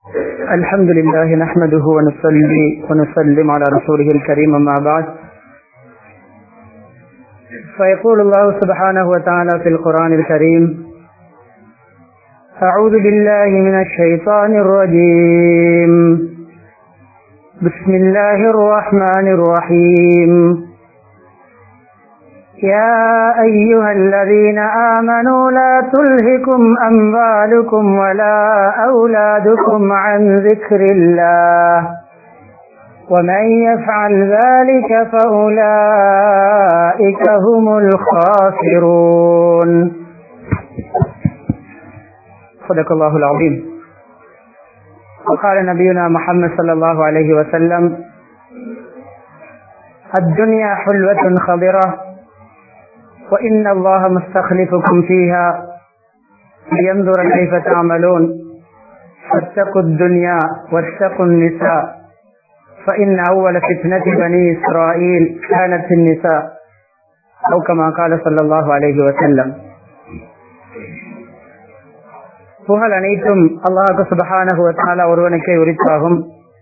الحمد لله نحمده ونصلي ونسلم على رسوله الكريم أما بعد فيقول الله سبحانه وتعالى في القرآن الكريم أعوذ بالله من الشيطان الرجيم بسم الله الرحمن الرحيم يا أيها الذين آمنوا لا تلهكم أموالكم ولا أولادكم عن ذكر الله ومن يفعل ذلك فأولئك هم الخاسرون صدق الله العظيم وقال نبينا محمد صلى الله عليه وسلم الدنيا حلوة خضرة وإن الله مستخلفكم فيها لينظر كيف تعملون فاتقوا الدنيا واتقوا النساء فإن أول فتنة بني إسرائيل كانت في النساء أو كما قال صلى الله عليه وسلم புகழ் அனைத்தும் அல்லாஹு சுபஹானகுவத்தால ஒருவனுக்கே உரித்தாகும்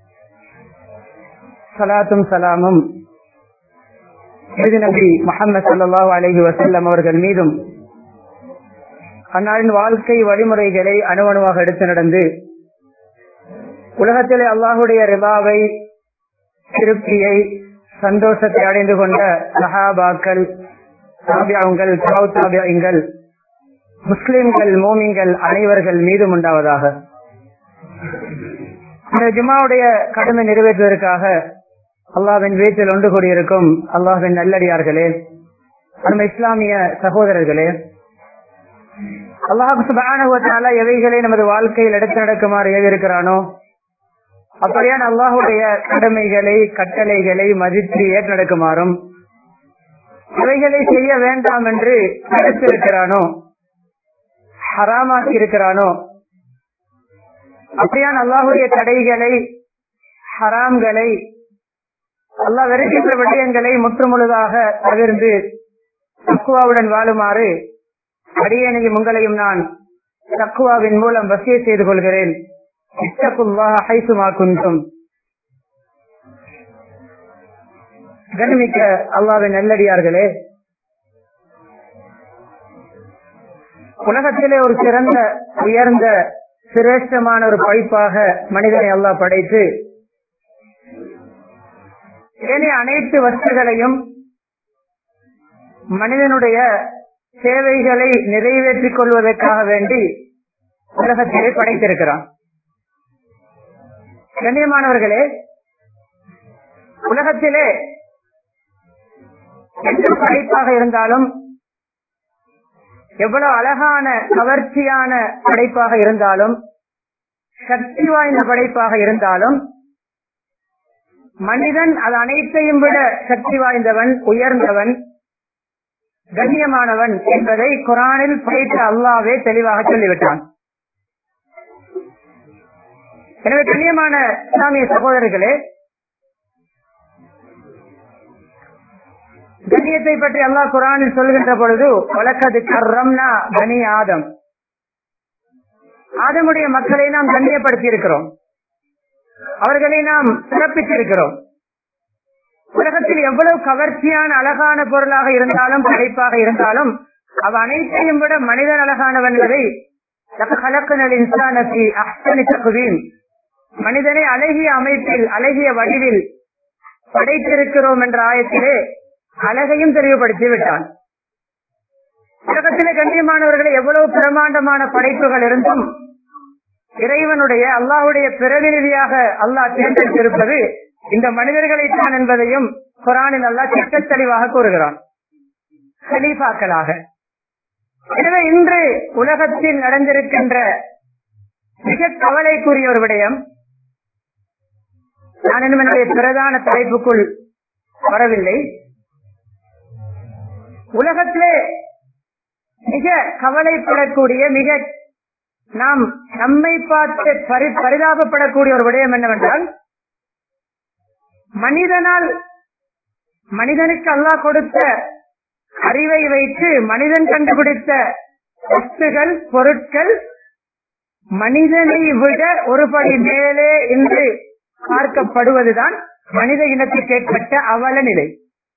சலாத்தும் சலாமும் நபி முகமது சல்லாஹூ அலஹி வசல்லம் அவர்கள் மீதும் அன்னாரின் வாழ்க்கை வழிமுறைகளை அணுவணுவாக எடுத்து நடந்து உலகத்திலே அல்லாஹுடைய ரிபாவை திருப்தியை சந்தோஷத்தை அடைந்து கொண்ட சஹாபாக்கள் தாபியாங்கள் தாபியங்கள் முஸ்லிம்கள் மோமிங்கள் அனைவர்கள் மீதும் உண்டாவதாக இந்த ஜுமாவுடைய கடமை நிறைவேற்றுவதற்காக அல்லாவின் வீட்டில் ஒன்று கூடியிருக்கும் அல்லாஹின் நல்லடியார்களே நம்ம இஸ்லாமிய சகோதரர்களே அல்லாஹு சுபானுவத்தால எவைகளை நமது வாழ்க்கையில் எடுத்து நடக்குமாறு ஏவிருக்கிறானோ அப்படியான அல்லாஹுடைய கடமைகளை கட்டளைகளை மதித்து ஏற்று நடக்குமாறும் இவைகளை செய்ய வேண்டாம் என்று தடுத்திருக்கிறானோ ஹராமாக்கி இருக்கிறானோ அப்படியான அல்லாஹுடைய தடைகளை ஹராம்களை அல்லா வெறுக்கின்ற விடயங்களை முற்றுமுழுதாக தவிர்ந்து தக்குவாவுடன் வாழுமாறு அடியனையும் உங்களையும் நான் தக்குவாவின் மூலம் வசிய செய்து கொள்கிறேன் கனிமிக்க அல்லாவின் நல்லடியார்களே உலகத்திலே ஒரு சிறந்த உயர்ந்த சிரேஷ்டமான ஒரு படைப்பாக மனிதனை அல்லா படைத்து ஏனைய அனைத்து வஸ்துகளையும் மனிதனுடைய சேவைகளை நிறைவேற்றிக் கொள்வதற்காக வேண்டி உலகத்திலே படைத்திருக்கிறான் கண்ணியமானவர்களே உலகத்திலே எந்த படைப்பாக இருந்தாலும் எவ்வளவு அழகான கவர்ச்சியான படைப்பாக இருந்தாலும் சக்தி வாய்ந்த படைப்பாக இருந்தாலும் மனிதன் அது அனைத்தையும் விட சக்தி வாய்ந்தவன் உயர்ந்தவன் கண்ணியமானவன் என்பதை குரானில் படைத்த அல்லாவே தெளிவாக சொல்லிவிட்டான் எனவே கண்ணியமான இஸ்லாமிய சகோதரர்களே கண்ணியத்தை பற்றி அல்லாஹ் குரானில் சொல்கின்ற பொழுது வழக்கது கர்ரம்னா கனி ஆதம் ஆதமுடைய மக்களை நாம் கண்ணியப்படுத்தி இருக்கிறோம் அவர்களை நாம் சிறப்பித்திருக்கிறோம் உலகத்தில் எவ்வளவு கவர்ச்சியான அழகான பொருளாக இருந்தாலும் படைப்பாக இருந்தாலும் அவ அனைத்தையும் விட மனிதன் அழகானவன் என்பதை மனிதனை அழகிய அமைப்பில் அழகிய வடிவில் படைத்திருக்கிறோம் என்ற ஆயத்திலே அழகையும் தெளிவுபடுத்தி விட்டான் உலகத்திலே கண்ணியமானவர்களை எவ்வளவு பிரமாண்டமான படைப்புகள் இருந்தும் இறைவனுடைய அல்லாஹுடைய பிரதிநிதியாக அல்லாஹ் தேர்ந்தெடுத்திருப்பது இந்த மனிதர்களைத்தான் என்பதையும் குரானில் அல்லாஹ் திட்ட தெளிவாக கூறுகிறான் கலீஃபாக்களாக எனவே இன்று உலகத்தில் நடந்திருக்கின்ற மிக கவலைக்குரிய ஒரு விடயம் நான் இன்னும் என்னுடைய பிரதான தலைப்புக்குள் வரவில்லை உலகத்திலே மிக கவலைப்படக்கூடிய மிக நாம் நம்மை பார்த்து பரி பரிதாபப்படக்கூடிய ஒரு விடயம் என்னவென்றால் மனிதனால் மனிதனுக்கு அல்லாஹ் கொடுத்த அறிவை வைத்து மனிதன் கண்டுபிடித்த வஸ்துகள் பொருட்கள் மனிதனை விட ஒருபடி மேலே என்று பார்க்கப்படுவதுதான் மனித இனத்துக்கு ஏற்பட்ட அவல நிலை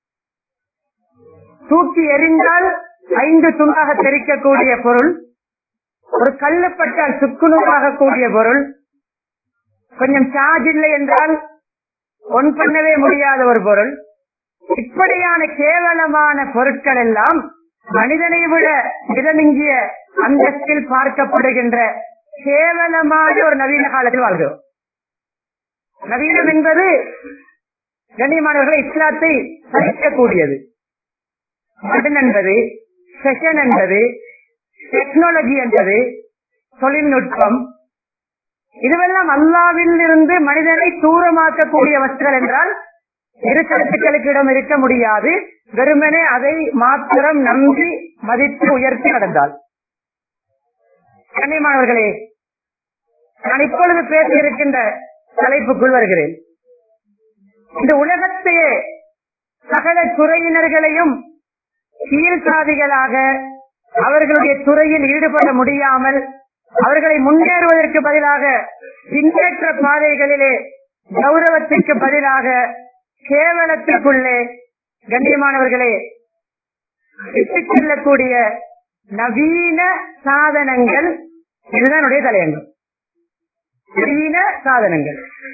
தூக்கி எறிந்தால் ஐந்து துண்டாக தெரிக்கக்கூடிய பொருள் ஒரு கல்லுப்பட்டால் சுக்குநூறாக கூடிய பொருள் கொஞ்சம் சார்ஜ் இல்லை என்றால் ஒன் பண்ணவே முடியாத ஒரு பொருள் இப்படியான கேவலமான பொருட்கள் எல்லாம் மனிதனை விட மிதமிஞ்சிய அந்தஸ்தில் பார்க்கப்படுகின்ற கேவலமான ஒரு நவீன காலத்தில் வாழ்கிறோம் நவீனம் என்பது கண்ணியமானவர்களை இஸ்லாத்தை சகிக்கக்கூடியது மடன் என்பது செஷன் என்பது டெக்னாலஜி என்பது தொழில்நுட்பம் இதுவெல்லாம் அல்லாவில் இருந்து மனிதனை தூரமாக்கக்கூடிய வஸ்துகள் என்றால் இரு கருத்துக்களுக்கு இடம் இருக்க முடியாது வெறுமனே அதை மாத்திரம் நம்பி மதித்து உயர்த்தி நடந்தால் கண்ணியமானவர்களே நான் இப்பொழுது பேச இருக்கின்ற தலைப்புக்குள் வருகிறேன் இந்த உலகத்தையே சகல துறையினர்களையும் கீழ் சாதிகளாக அவர்களுடைய துறையில் ஈடுபட முடியாமல் அவர்களை முன்னேறுவதற்கு பதிலாக பின்னேற்ற பாதைகளிலே கௌரவத்திற்கு பதிலாக கேவலத்திற்குள்ளே கண்ணியமானவர்களே இட்டுச் செல்லக்கூடிய நவீன சாதனங்கள் இதுதான் என்னுடைய தலையங்கம் நவீன சாதனங்கள்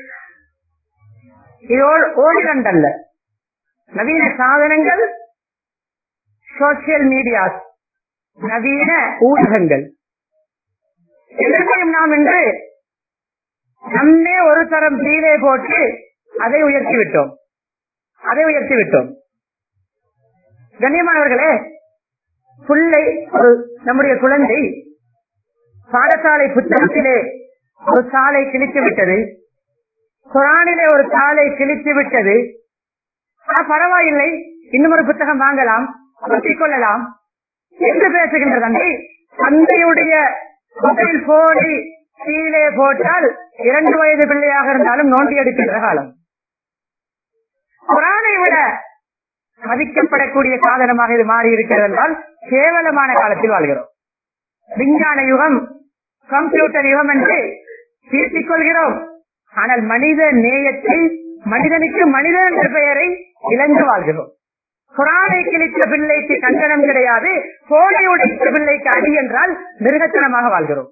இது ஓல்ட் அல்ல நவீன சாதனங்கள் சோசியல் மீடியாஸ் நவீன ஊடகங்கள் எதற்கையும் நாம் இன்று நம்மே ஒரு தரம் கீழே போட்டு அதை உயர்த்தி விட்டோம் அதை உயர்த்தி விட்டோம் கண்ணியமானவர்களே புள்ளை ஒரு நம்முடைய குழந்தை பாடசாலை புத்தகத்திலே ஒரு சாலை கிழித்து விட்டது குரானிலே ஒரு சாலை கிழித்து விட்டது ஆ, பரவாயில்லை இன்னும் ஒரு புத்தகம் வாங்கலாம் ஒட்டிக் கொள்ளலாம் என்று பேசுகின்ற தந்தை தந்தையுடைய மொபைல் போனை கீழே போட்டால் இரண்டு வயது பிள்ளையாக இருந்தாலும் நோண்டி எடுக்கின்ற காலம் குரானை விட மதிக்கப்படக்கூடிய சாதனமாக இது மாறி இருக்கிறது என்றால் கேவலமான காலத்தில் வாழ்கிறோம் விஞ்ஞான யுகம் கம்ப்யூட்டர் யுகம் என்று தீர்த்திக் கொள்கிறோம் ஆனால் மனித நேயத்தை மனிதனுக்கு மனிதன் என்ற பெயரை இழந்து வாழ்கிறோம் குரானை கிழித்த பிள்ளைக்கு கண்டனம் கிடையாது போனை உடைத்த பிள்ளைக்கு அடி என்றால் மிருகத்தனமாக வாழ்கிறோம்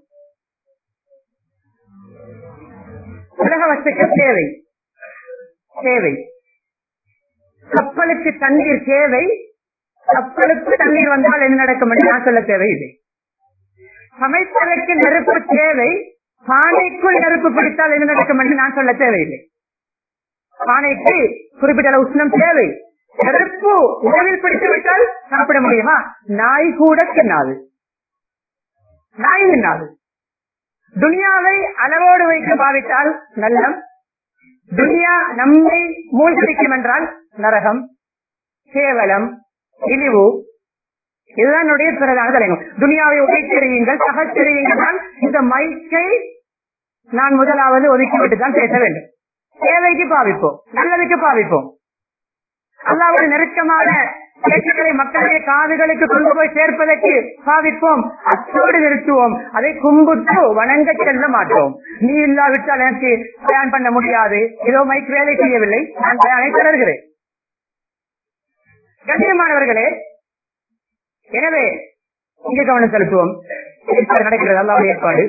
உலக வஸ்துக்கள் தேவை தேவை கப்பலுக்கு தண்ணீர் தேவை கப்பலுக்கு தண்ணீர் வந்தால் என்ன நடக்கும் என்று நான் சொல்ல தேவையில்லை சமைப்பதற்கு நெருப்பு தேவை பானைக்குள் நெருப்பு பிடித்தால் என்ன நடக்கும் என்று நான் சொல்ல தேவையில்லை பானைக்கு குறிப்பிட்ட அளவு உஷ்ணம் தேவை நெருப்பு உணவில் பிடித்து விட்டால் சாப்பிட முடியுமா நாய் கூட தின்னாது நாய் தின்னாது துனியாவை அளவோடு வைத்து பாவித்தால் நல்லம் துனியா நம்மை மூழ்கடிக்கும் என்றால் நரகம் கேவலம் இழிவு இதுதான் என்னுடைய பிரதான தலைவம் துனியாவை உடைத்தெறியுங்கள் சகத்தெறியுங்கள் இந்த மைக்கை நான் முதலாவது ஒதுக்கிவிட்டு தான் பேச வேண்டும் தேவைக்கு பாவிப்போம் நல்லதுக்கு பாவிப்போம் அல்லாவுடைய நெருக்கமான பேச்சுக்களை மக்களுடைய காதுகளுக்கு கொண்டு போய் சேர்ப்பதற்கு பாவிப்போம் அத்தோடு நிறுத்துவோம் அதை கும்பிட்டு வணங்க செல்ல மாட்டோம் நீ இல்லாவிட்டால் எனக்கு பயன் பண்ண முடியாது ஏதோ மைக் வேலை செய்யவில்லை நான் பயனை தொடர்கிறேன் கண்ணியமானவர்களே எனவே இங்க கவனம் செலுத்துவோம் ஏற்பாடு நடக்கிறது அல்லாவுடைய ஏற்பாடு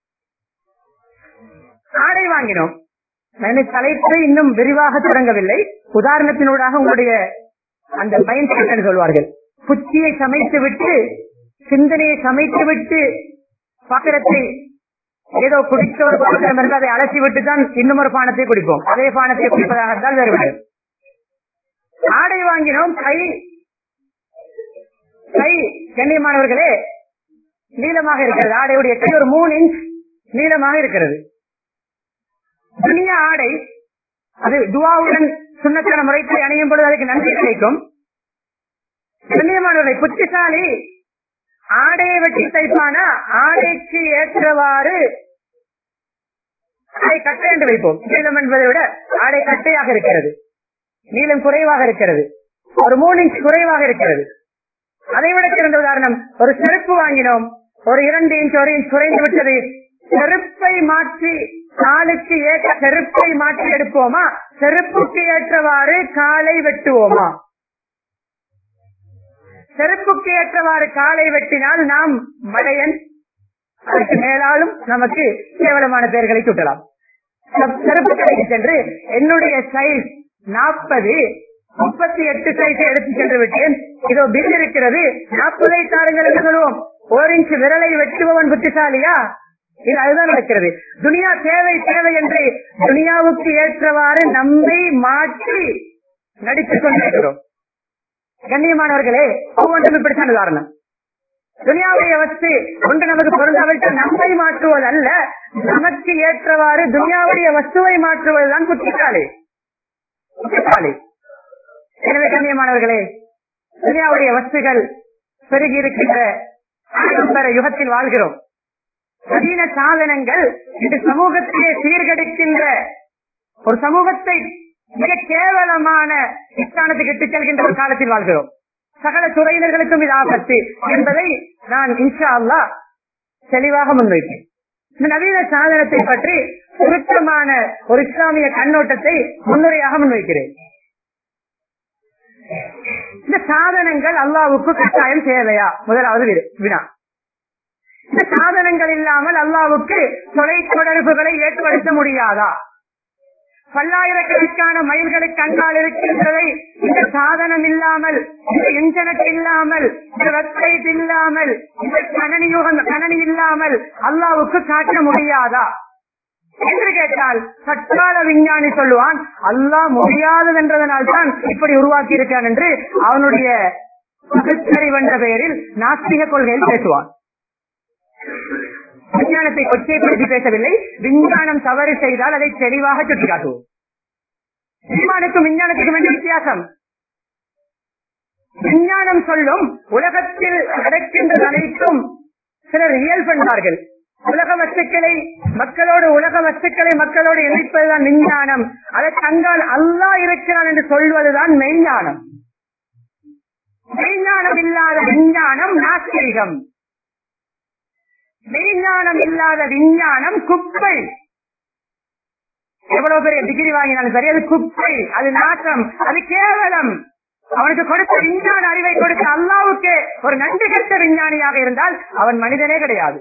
ஆடை வாங்கினோம் நான் தலைப்பை இன்னும் விரிவாக தொடங்கவில்லை உதாரணத்தினூடாக உங்களுடைய அந்த மைண்ட் செட் சொல்வார்கள் புத்தியை சமைத்து விட்டு சிந்தனையை சமைத்து விட்டு பாத்திரத்தை ஏதோ குடித்த ஒரு பாத்திரம் இருந்து அதை அலசி விட்டு தான் இன்னும் ஒரு பானத்தை குடிப்போம் அதே பானத்தை குடிப்பதாக இருந்தால் வேறுபடு ஆடை வாங்கினோம் கை கை கண்ணியமானவர்களே நீளமாக இருக்கிறது ஆடையுடைய கை ஒரு மூணு இன்ச் நீளமாக இருக்கிறது துணியா ஆடை அது துவாவுடன் சுண்ணத்தான முறைப்படி அணியும் பொழுது அதுக்கு நன்றி கிடைக்கும் கண்ணியமானவர்களை புத்திசாலி ஆடையை வெட்டி தைப்பானா ஆடைக்கு ஏற்றவாறு ஆடை கட்டை என்று வைப்போம் நீளம் என்பதை விட ஆடை கட்டையாக இருக்கிறது நீளம் குறைவாக இருக்கிறது ஒரு மூணு இன்ச் குறைவாக இருக்கிறது அதை விட சிறந்த உதாரணம் ஒரு செருப்பு வாங்கினோம் ஒரு இரண்டு இன்ச் ஒரு இன்ச் குறைந்து விட்டது செருப்பை மாற்றி காலுக்கு ஏற்ற செருப்பை மாற்றி எடுப்போமா செருப்புக்கு ஏற்றவாறு காலை வெட்டுவோமா செருப்புக்கு ஏற்றவாறு காலை வெட்டினால் நாம் மடையன் அதற்கு மேலாலும் நமக்கு கேவலமான பெயர்களை சுட்டலாம் செருப்பு கடைக்கு சென்று என்னுடைய சைஸ் நாற்பது முப்பத்தி எட்டு சைஸ் எடுத்து சென்று விட்டேன் இதோ பில் இருக்கிறது நாற்பதை தாருங்கள் என்று சொல்லுவோம் ஒரு இன்ச் விரலை வெட்டுபவன் புத்திசாலியா இது அதுதான் நடக்கிறது துனியா தேவை தேவை என்று துனியாவுக்கு ஏற்றவாறு நம்மை மாற்றி நடித்துக் கொண்டிருக்கிறோம் கண்ணியமானவர்களே ஒவ்வொன்றும் இப்படித்தான் உதாரணம் துனியாவுடைய வஸ்து ஒன்று நமக்கு பொருந்தாவிட்டு நம்மை மாற்றுவது அல்ல நமக்கு ஏற்றவாறு துனியாவுடைய வஸ்துவை மாற்றுவதுதான் புத்திசாலி புத்திசாலி எனவே கண்ணியமானவர்களே துனியாவுடைய வஸ்துகள் பெருகி இருக்கின்ற ஆடம்பர யுகத்தில் வாழ்கிறோம் நவீன சாதனங்கள் இந்த சமூகத்திலே சீர்கெடுக்கின்ற ஒரு சமூகத்தை மிக கேவலமான ஸ்தானத்துக்கு இட்டுச் செல்கின்ற ஒரு காலத்தில் வாழ்கிறோம் சகல துறையினர்களுக்கும் இது ஆபத்து என்பதை நான் இன்ஷா அல்லா தெளிவாக முன்வைத்தேன் இந்த நவீன சாதனத்தை பற்றி சுருக்கமான ஒரு இஸ்லாமிய கண்ணோட்டத்தை முன்னுரையாக முன்வைக்கிறேன் இந்த சாதனங்கள் அல்லாவுக்கு கட்டாயம் தேவையா முதலாவது வினா இந்த சாதனங்கள் இல்லாமல் அல்லாவுக்கு தொலை தொடர்புகளை ஏற்படுத்த முடியாதா பல்லாயிரக்கணக்கான மைல்களுக்கு அங்கால் இருக்கின்றதை இந்த சாதனம் இல்லாமல் இந்த இன்டர்நெட் இல்லாமல் இந்த வெப்சைட் இல்லாமல் இந்த கணனி கணனி இல்லாமல் அல்லாவுக்கு காட்ட முடியாதா என்று கேட்டால் சற்கால விஞ்ஞானி சொல்லுவான் அல்லாஹ் முடியாதது என்றதனால் தான் இப்படி உருவாக்கி இருக்கான் என்று அவனுடைய பகுத்தறிவென்ற பெயரில் நாஸ்திக கொள்கையில் பேசுவான் விஞ்ஞானத்தை கொச்சைப்படுத்தி பேசவில்லை விஞ்ஞானம் தவறு செய்தால் அதை தெளிவாக சுட்டிக்காட்டுவோம் விஞ்ஞானுக்கும் விஞ்ஞானத்துக்கும் வேண்டிய வித்தியாசம் விஞ்ஞானம் சொல்லும் உலகத்தில் நடக்கின்ற அனைத்தும் சிலர் இயல் பண்பார்கள் உலக வஸ்துக்களை மக்களோடு உலக வஸ்துக்களை மக்களோடு இணைப்பதுதான் விஞ்ஞானம் அதை தங்கால் அல்லா இருக்கிறான் என்று சொல்வதுதான் மெய்ஞானம் மெய்ஞானம் இல்லாத விஞ்ஞானம் நாஸ்திகம் மெய்ஞானம் இல்லாத விஞ்ஞானம் குப்பை எவ்வளவு பெரிய டிகிரி வாங்கினாலும் சரி அது குப்பை அது நாட்டம் அது கேவலம் அவனுக்கு கொடுத்த விஞ்ஞான அறிவை கொடுத்த அல்லாவுக்கு ஒரு நன்றி கட்ட விஞ்ஞானியாக இருந்தால் அவன் மனிதனே கிடையாது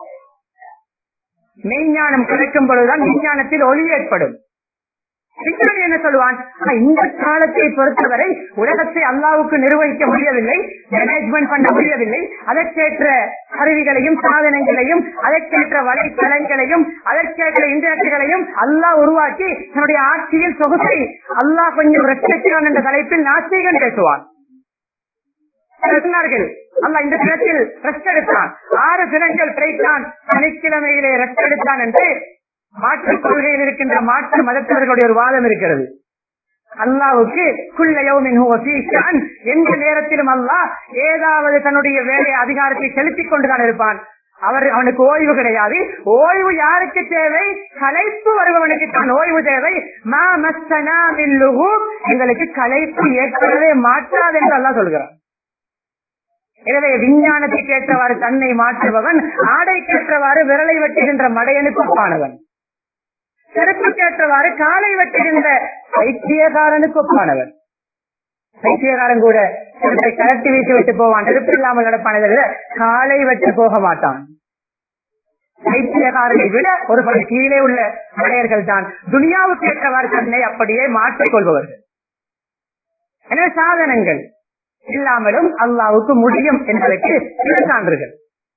மெய்ஞானம் கிடைக்கும் பொழுதுதான் விஞ்ஞானத்தில் ஒளி ஏற்படும் விஞ்ஞானி என்ன சொல்லுவான் இந்த காலத்தை பொறுத்தவரை உலகத்தை அல்லாவுக்கு நிர்வகிக்க முடியவில்லை மேனேஜ்மெண்ட் பண்ண முடியவில்லை அதற்கேற்ற கருவிகளையும் சாதனங்களையும் அதற்கேற்ற வலைத்தளங்களையும் அதற்கேற்ற இன்டர்நெட்டுகளையும் அல்லாஹ் உருவாக்கி தன்னுடைய ஆட்சியில் சொகுசை அல்லாஹ் கொஞ்சம் ரசிக்கிறான் என்ற தலைப்பில் நாஸ்திகன் பேசுவான் சொன்னார்கள் அல்ல இந்த தினத்தில் ரெஸ்ட் எடுத்தான் ஆறு தினங்கள் கிடைத்தான் சனிக்கிழமையிலே ரெஸ்ட் எடுத்தான் என்று மாற்றுக் கொள்கையில் இருக்கின்ற மாற்று மதத்தவர்களுடைய ஒரு வாதம் இருக்கிறது அல்லாவுக்கு குள்ளையோமின் எந்த நேரத்திலும் அல்லாஹ் ஏதாவது தன்னுடைய வேலை அதிகாரத்தை செலுத்திக் கொண்டுதான் இருப்பான் அவர் அவனுக்கு ஓய்வு கிடையாது ஓய்வு யாருக்கு தேவை கலைப்பு வருபவனுக்கு தான் ஓய்வு தேவை மா மஸ்தனா எங்களுக்கு கலைப்பு ஏற்படவே மாட்டாது என்று அல்லா சொல்கிறான் எனவே விஞ்ஞானத்துக்கு ஏற்றவாறு தன்னை மாற்றுபவன் ஆடைக்கேற்றவாறு விரலை வெட்டுகின்ற மடையனுக்கு ஒப்பானவன் செருப்புக்கேற்றவாறு காலை வெட்டுகின்ற பைத்தியகாரனுக்கு ஒப்பானவன் பைத்தியகாரன் கூட செருப்பை கலட்டி வீசி விட்டு போவான் செருப்பு இல்லாமல் நடப்பானதை விட காலை வெட்டு போக மாட்டான் பைத்தியகாரனை விட ஒரு படி கீழே உள்ள மடையர்கள் தான் துனியாவுக்கு ஏற்றவாறு தன்னை அப்படியே மாற்றிக் கொள்பவர்கள் எனவே சாதனங்கள் இல்லாமலும் அல்லாவுக்கு முடியும் என்பதற்கு சில சான்றுகள்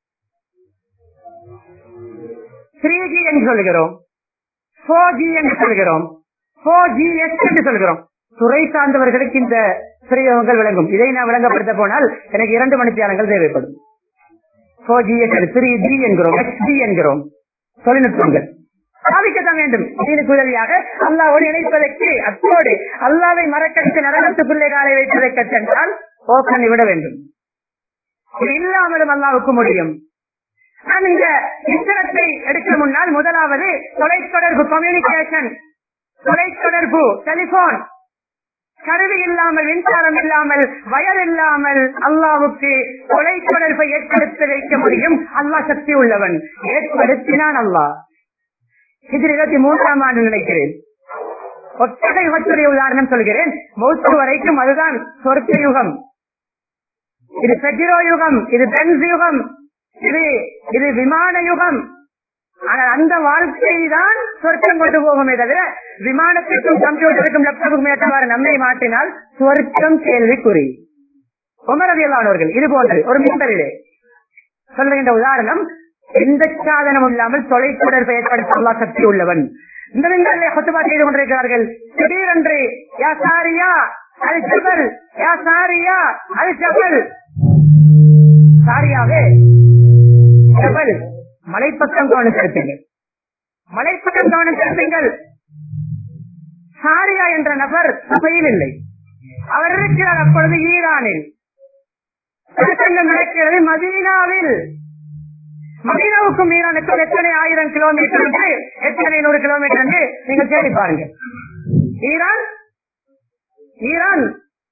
த்ரீ ஜி என்று சொல்கிறோம் போர் ஜி என்று சொல்கிறோம் போர் ஜி எஸ் என்று சொல்கிறோம் துறை சார்ந்தவர்களுக்கு இந்த பிரயோகங்கள் விளங்கும் இதை நான் விளங்கப்படுத்த போனால் எனக்கு இரண்டு மணித்தியாலங்கள் தேவைப்படும் four G S three G என்கிறோம் எக்ஸ் ஜி என்கிறோம் தொழில்நுட்பங்கள் சாதிக்கத்தான் வேண்டும் இதற்கு உதவியாக அல்லாவோடு இணைப்பதற்கு அத்தோடு அல்லாவை மறக்கடித்து நரகத்து பிள்ளைகாலை வைப்பதற்கு சென்றால் ஓப்பனை விட வேண்டும் இது இல்லாமலும் அல்லாவுக்கு முடியும் நான் இந்த இன்டர்நெட்டை எடுக்க முன்னால் முதலாவது தொலைத்தொடர்பு கம்யூனிகேஷன் தொலைத்தொடர்பு டெலிபோன் கருவி இல்லாமல் மின்சாரம் இல்லாமல் வயல் இல்லாமல் அல்லாவுக்கு கொலை தொடர்பை ஏற்படுத்த வைக்க முடியும் அல்லாஹ் சக்தி உள்ளவன் ஏற்படுத்தினான் அல்லாஹ் இதில் இருபத்தி மூன்றாம் ஆண்டு நினைக்கிறேன் ஒட்டக யுகத்துடைய உதாரணம் சொல்கிறேன் மௌத்து வரைக்கும் அதுதான் சொர்க்க யுகம் இது பெட்ரோ யுகம் இது பென்ஸ் யுகம் இது இது விமான யுகம் ஆனால் அந்த வாழ்க்கை தான் சொர்க்கம் கொண்டு போகுமே தவிர விமானத்திற்கும் கம்ப்யூட்டருக்கும் லேப்டாப்புக்கும் ஏற்றவாறு நம்மை மாற்றினால் சொர்க்கம் கேள்விக்குறி உமரவியலானவர்கள் இது போன்று ஒரு மின்பரிலே சொல்லுகின்ற உதாரணம் எந்த சாதனம் இல்லாமல் தொலைத்தொடர்பை ஏற்படுத்த அல்லா சக்தி உள்ளவன் இந்த மின்பரிலே கொத்துபா செய்து கொண்டிருக்கிறார்கள் திடீரென்று யா சாரியா அது ஜபல் யா சாரியா அது ஜபல் சாரியாவே ஜபல் மலைப்பக்கம் கவனம் செலுத்துங்கள் மலைப்பக்கம் கவனம் செலுத்துங்கள் சாரியா என்ற நபர் சபையில் இல்லை அவர் இருக்கிறார் அப்பொழுது ஈரானில் பிரசங்கம் நடக்கிறது மதீனாவில் மதீனாவுக்கும் ஈரானுக்கும் எத்தனை ஆயிரம் கிலோமீட்டர் என்று எத்தனை நூறு கிலோமீட்டர் என்று நீங்கள் தேடி பாருங்க ஈரான் ஈரான்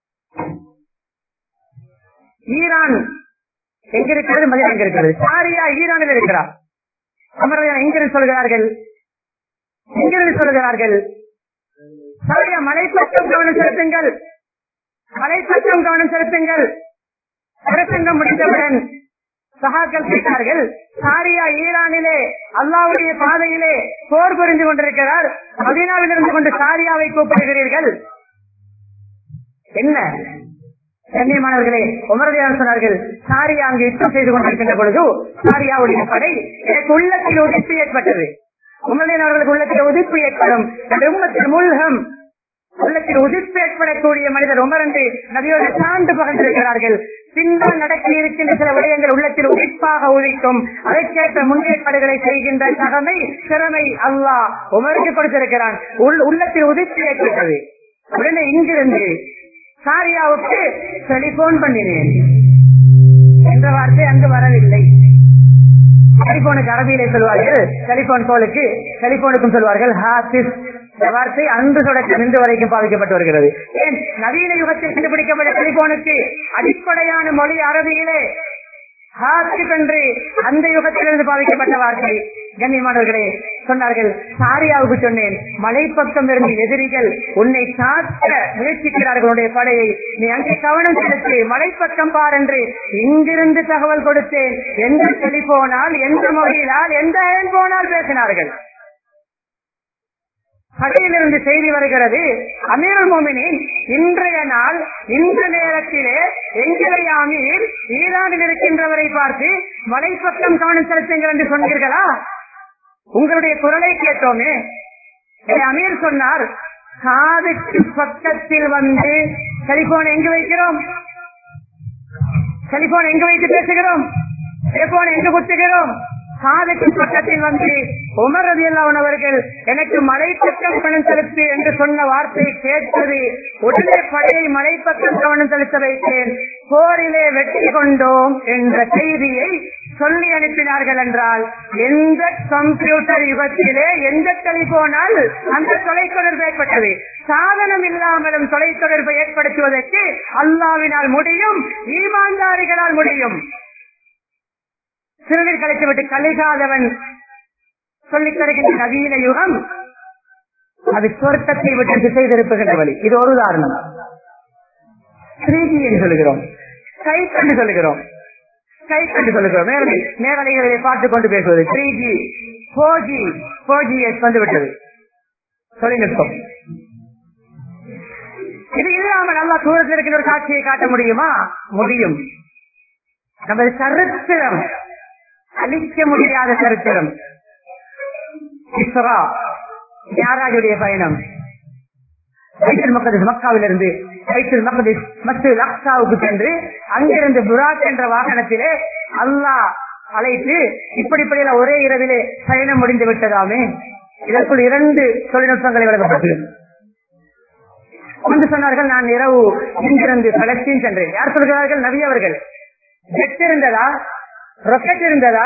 ஈரான் எங்க இருக்கிறது மதியம் எங்க இருக்கிறது சாரியா ஈரானில் இருக்கிறார் அமரவையா எங்கிருந்து சொல்கிறார்கள் எங்கிருந்து சொல்கிறார்கள் சாரியா மலைப்பக்கம் கவனம் செலுத்துங்கள் மலைப்பக்கம் கவனம் செலுத்துங்கள் பிரசங்கம் முடிந்தவுடன் சகாக்கள் கேட்டார்கள் சாரியா ஈரானிலே அல்லாவுடைய பாதையிலே போர் புரிந்து கொண்டிருக்கிறார் மதீனாவில் இருந்து கொண்டு சாரியாவை கூப்பிடுகிறீர்கள் என்ன கண்ணியமானவர்களே உமரதியார் சொன்னார்கள் சாரியா அங்கு யுத்தம் செய்து கொண்டிருக்கின்ற பொழுது சாரியாவுடைய படை எனக்கு உள்ளத்தில் உதிப்பு ஏற்பட்டது உமரதியன் அவர்களுக்கு உள்ளத்தில் உதிப்பு ஏற்படும் உம்மத்தில் முல்கம் உள்ளத்தில் உதிப்பு ஏற்படக்கூடிய மனிதர் உமர் என்று நபியோடு சார்ந்து பகர்ந்திருக்கிறார்கள் பின்னால் நடக்க இருக்கின்ற சில விடயங்கள் உள்ளத்தில் உதிப்பாக உதிக்கும் அதற்கேற்ற முன்னேற்பாடுகளை செய்கின்ற தகமை திறமை அல்லாஹ் உமருக்கு கொடுத்திருக்கிறான் உள்ளத்தில் உதிப்பு ஏற்பட்டது உடனே இங்கிருந்து சாரியாவுக்கு டெலிபோன் பண்ணினேன் என்ற வார்த்தை அங்கு வரவில்லை டெலிபோனுக்கு அரபியிலே சொல்வார்கள் டெலிபோன் கோலுக்கு டெலிபோனுக்கும் சொல்வார்கள் ஹாசிஸ் இந்த வார்த்தை அன்று தொடக்கம் இன்று வரைக்கும் பாதிக்கப்பட்டு வருகிறது ஏன் நவீன யுகத்தில் கண்டுபிடிக்கப்பட்ட டெலிபோனுக்கு அடிப்படையான மொழி அரபியிலே ஹாசிப் என்று அந்த யுகத்திலிருந்து பாதிக்கப்பட்ட வார்த்தை கண்ணியமானவர்களே சொன்னார்கள் சாரியாவுக்கு சொன்னேன் மலைப்பக்கம் இருந்து எதிரிகள் உன்னை தாக்க முயற்சிக்கிறார்கள் உன்னுடைய படையை நீ அங்கே கவனம் செலுத்தி மலைப்பக்கம் பார் என்று இங்கிருந்து தகவல் கொடுத்தேன் எந்த டெலிபோனால் எந்த மொழியினால் எந்த போனால் பேசினார்கள் கடையிலிருந்து செய்தி வருகிறது அமீருல் மோமினின் இன்றைய நாள் இந்த நேரத்திலே எங்களை அமீர் ஈரானில் இருக்கின்றவரை பார்த்து மலைப்பக்கம் கவனம் செலுத்துங்கள் என்று சொன்னீர்களா உங்களுடைய குரலை கேட்டோமே அமீர் சொன்னார் காதுக்கு பக்கத்தில் வந்து டெலிபோன் எங்கு வைக்கிறோம் டெலிபோன் எங்கு வைத்து பேசுகிறோம் டெலிபோன் எங்கு குத்துகிறோம் காதுக்கு பக்கத்தில் வந்து உமர் ரதி அவர்கள் எனக்கு மலைப்பக்கம் கவனம் செலுத்து என்று சொன்ன வார்த்தை கேட்டது உடனே படையை மலைப்பக்கம் கவனம் செலுத்த வைத்தேன் போரிலே வெற்றி கொண்டோம் என்ற செய்தியை சொல்லி அனுப்பினார்கள் என்றால் எந்த கம்ப்யூட்டர் யுகத்திலே எந்த டெலிபோனால் அந்த தொலைத்தொடர்பு ஏற்பட்டது சாதனம் இல்லாமலும் தொலைத்தொடர்பை ஏற்படுத்துவதற்கு அல்லாவினால் முடியும் ஈமான்தாரிகளால் முடியும் சிறுநீர் கலைத்துவிட்டு கலிகாதவன் சொல்லித் தருகின்ற நவீன யுகம் அது சொர்க்கத்தை விட்டு திசை திருப்புகின்ற வழி இது ஒரு உதாரணம் த்ரீஜி என்று சொல்லுகிறோம் ஸ்கைப் என்று சொல்லுகிறோம் ஸ்கைப் என்று சொல்லுகிறோம் மேலே மேகலைகளை பார்த்துக் கொண்டு பேசுவது three G four G four G S வந்துவிட்டது தொழில்நுட்பம் இது இல்லாமல் நல்லா தூரத்தில் இருக்கிற ஒரு காட்சியை காட்ட முடியுமா முடியும் நமது சரித்திரம் அழிக்க முடியாத சரித்திரம் இஸ்ரா யாராஜுடைய பயணம் பைத்தல் மக்கதிஸ் மக்காவிலிருந்து பைத்தல் மக்கதிஸ் மஸ்ஜித் அக்சாவுக்கு சென்று அங்கிருந்து புராக் என்ற வாகனத்திலே அல்லாஹ் அழைத்து இப்படி இப்படி ஒரே இரவிலே பயணம் முடிந்து விட்டதாமே இதற்குள் இரண்டு தொழில்நுட்பங்களை வழங்கப்பட்டது ஒன்று சொன்னார்கள் நான் இரவு இங்கிருந்து பலஸ்தீன் சென்றேன் யார் சொல்கிறார்கள் நபி அவர்கள் ஜெட் இருந்ததா ராக்கெட் இருந்ததா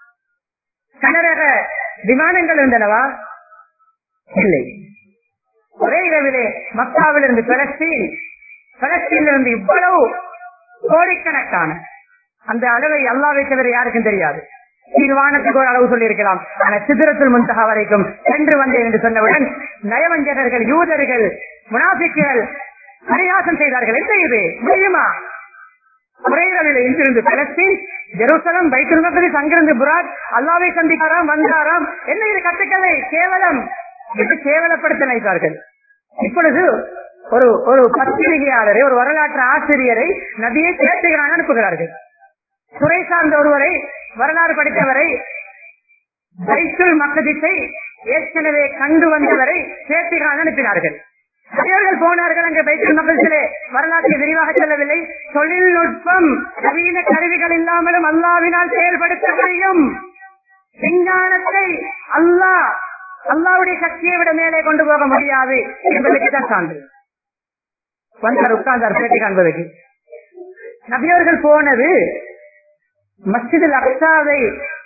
கனரக விமானங்கள் இருந்தனவா இல்லை ஒரே இரவிலே மக்காவிலிருந்து பலஸ்தீன் பலஸ்தீனிலிருந்து இவ்வளவு கோடிக்கணக்கான அந்த அளவை அல்லாவை தவிர யாருக்கும் தெரியாது தீர்மானத்துக்கு ஒரு அளவு சொல்லியிருக்கலாம் ஆனா சித்திரத்தில் முன்தகா வரைக்கும் சென்று வந்தேன் என்று சொன்னவுடன் நயவஞ்சகர்கள் யூதர்கள் முனாபிக்குகள் பரிகாசம் செய்தார்கள் என்ன இது முடியுமா குறைகளில் இங்கிருந்து பலஸ்தீன் ஜெருசலம் பைத்துல் மக்தீஸ் அங்கிருந்து புராக் அல்லாவை சந்திக்காராம் வந்தாராம் என்ன இது கட்டுக்கதை கேவலம் என்று கேவலப்படுத்த நினைத்தார்கள் இப்பொழுது ஒரு ஒரு பத்திரிகையாளரை ஒரு வரலாற்று ஆசிரியரை நபியை பேசுகிறாங்க அனுப்புகிறார்கள் துறை சார்ந்த ஒருவரை வரலாறு படித்தவரை பைத்துல் மக்கதிசை ஏற்கனவே கண்டு வந்தவரை பேசுகிறாங்க அனுப்பினார்கள் பெரியவர்கள் போனார்கள் அங்கே பைத்துல் மக்கதிலே வரலாற்றை விரிவாக செல்லவில்லை தொழில்நுட்பம் நவீன கருவிகள் இல்லாமலும் அல்லாவினால் செயல்படுத்த முடியும் விஞ்ஞானத்தை அல்லாஹ் அல்லாவுடைய சக்தியை விட மேலே கொண்டு போக முடியாது என்பதற்கு தான் சான்று வந்தார் உட்கார்ந்தார் பேட்டி காண்பதற்கு நபியவர்கள் போனது மஸ்ஜிதுல் அக்சாவை